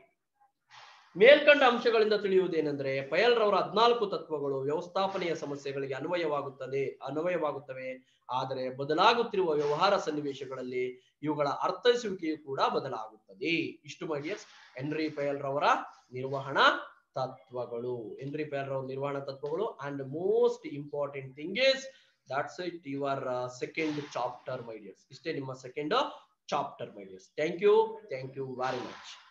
ಮೇಲ್ಕಂಡ ಅಂಶಗಳಿಂದ ತಿಳಿಯುವುದೇನೆಂದ್ರೆ ಪಯಲ್ ರವರ ಹದ್ನಾಲ್ಕು ತತ್ವಗಳು ವ್ಯವಸ್ಥಾಪನೆಯ ಸಮಸ್ಯೆಗಳಿಗೆ ಅನ್ವಯವಾಗುತ್ತದೆ ಅನ್ವಯವಾಗುತ್ತವೆ ಆದರೆ ಬದಲಾಗುತ್ತಿರುವ ವ್ಯವಹಾರ ಸನ್ನಿವೇಶಗಳಲ್ಲಿ ಇವುಗಳ ಅರ್ಥೈಸುವಿಕೆಯು ಕೂಡ ಬದಲಾಗುತ್ತದೆ ಇಷ್ಟು ಮೈಡಿಯರ್ಸ್ ಎನ್ರಿ ಪಯಲ್ ರವರ ನಿರ್ವಹಣಾ ತತ್ವಗಳು ಎನ್ರಿ ಪಯಲ್ ರವರ ನಿರ್ವಹಣಾ ತತ್ವಗಳು and most important thing is that's it your second chapter my dears ಇಷ್ಟೇ ನಿಮ್ಮ second chapter my dears thank you thank you very much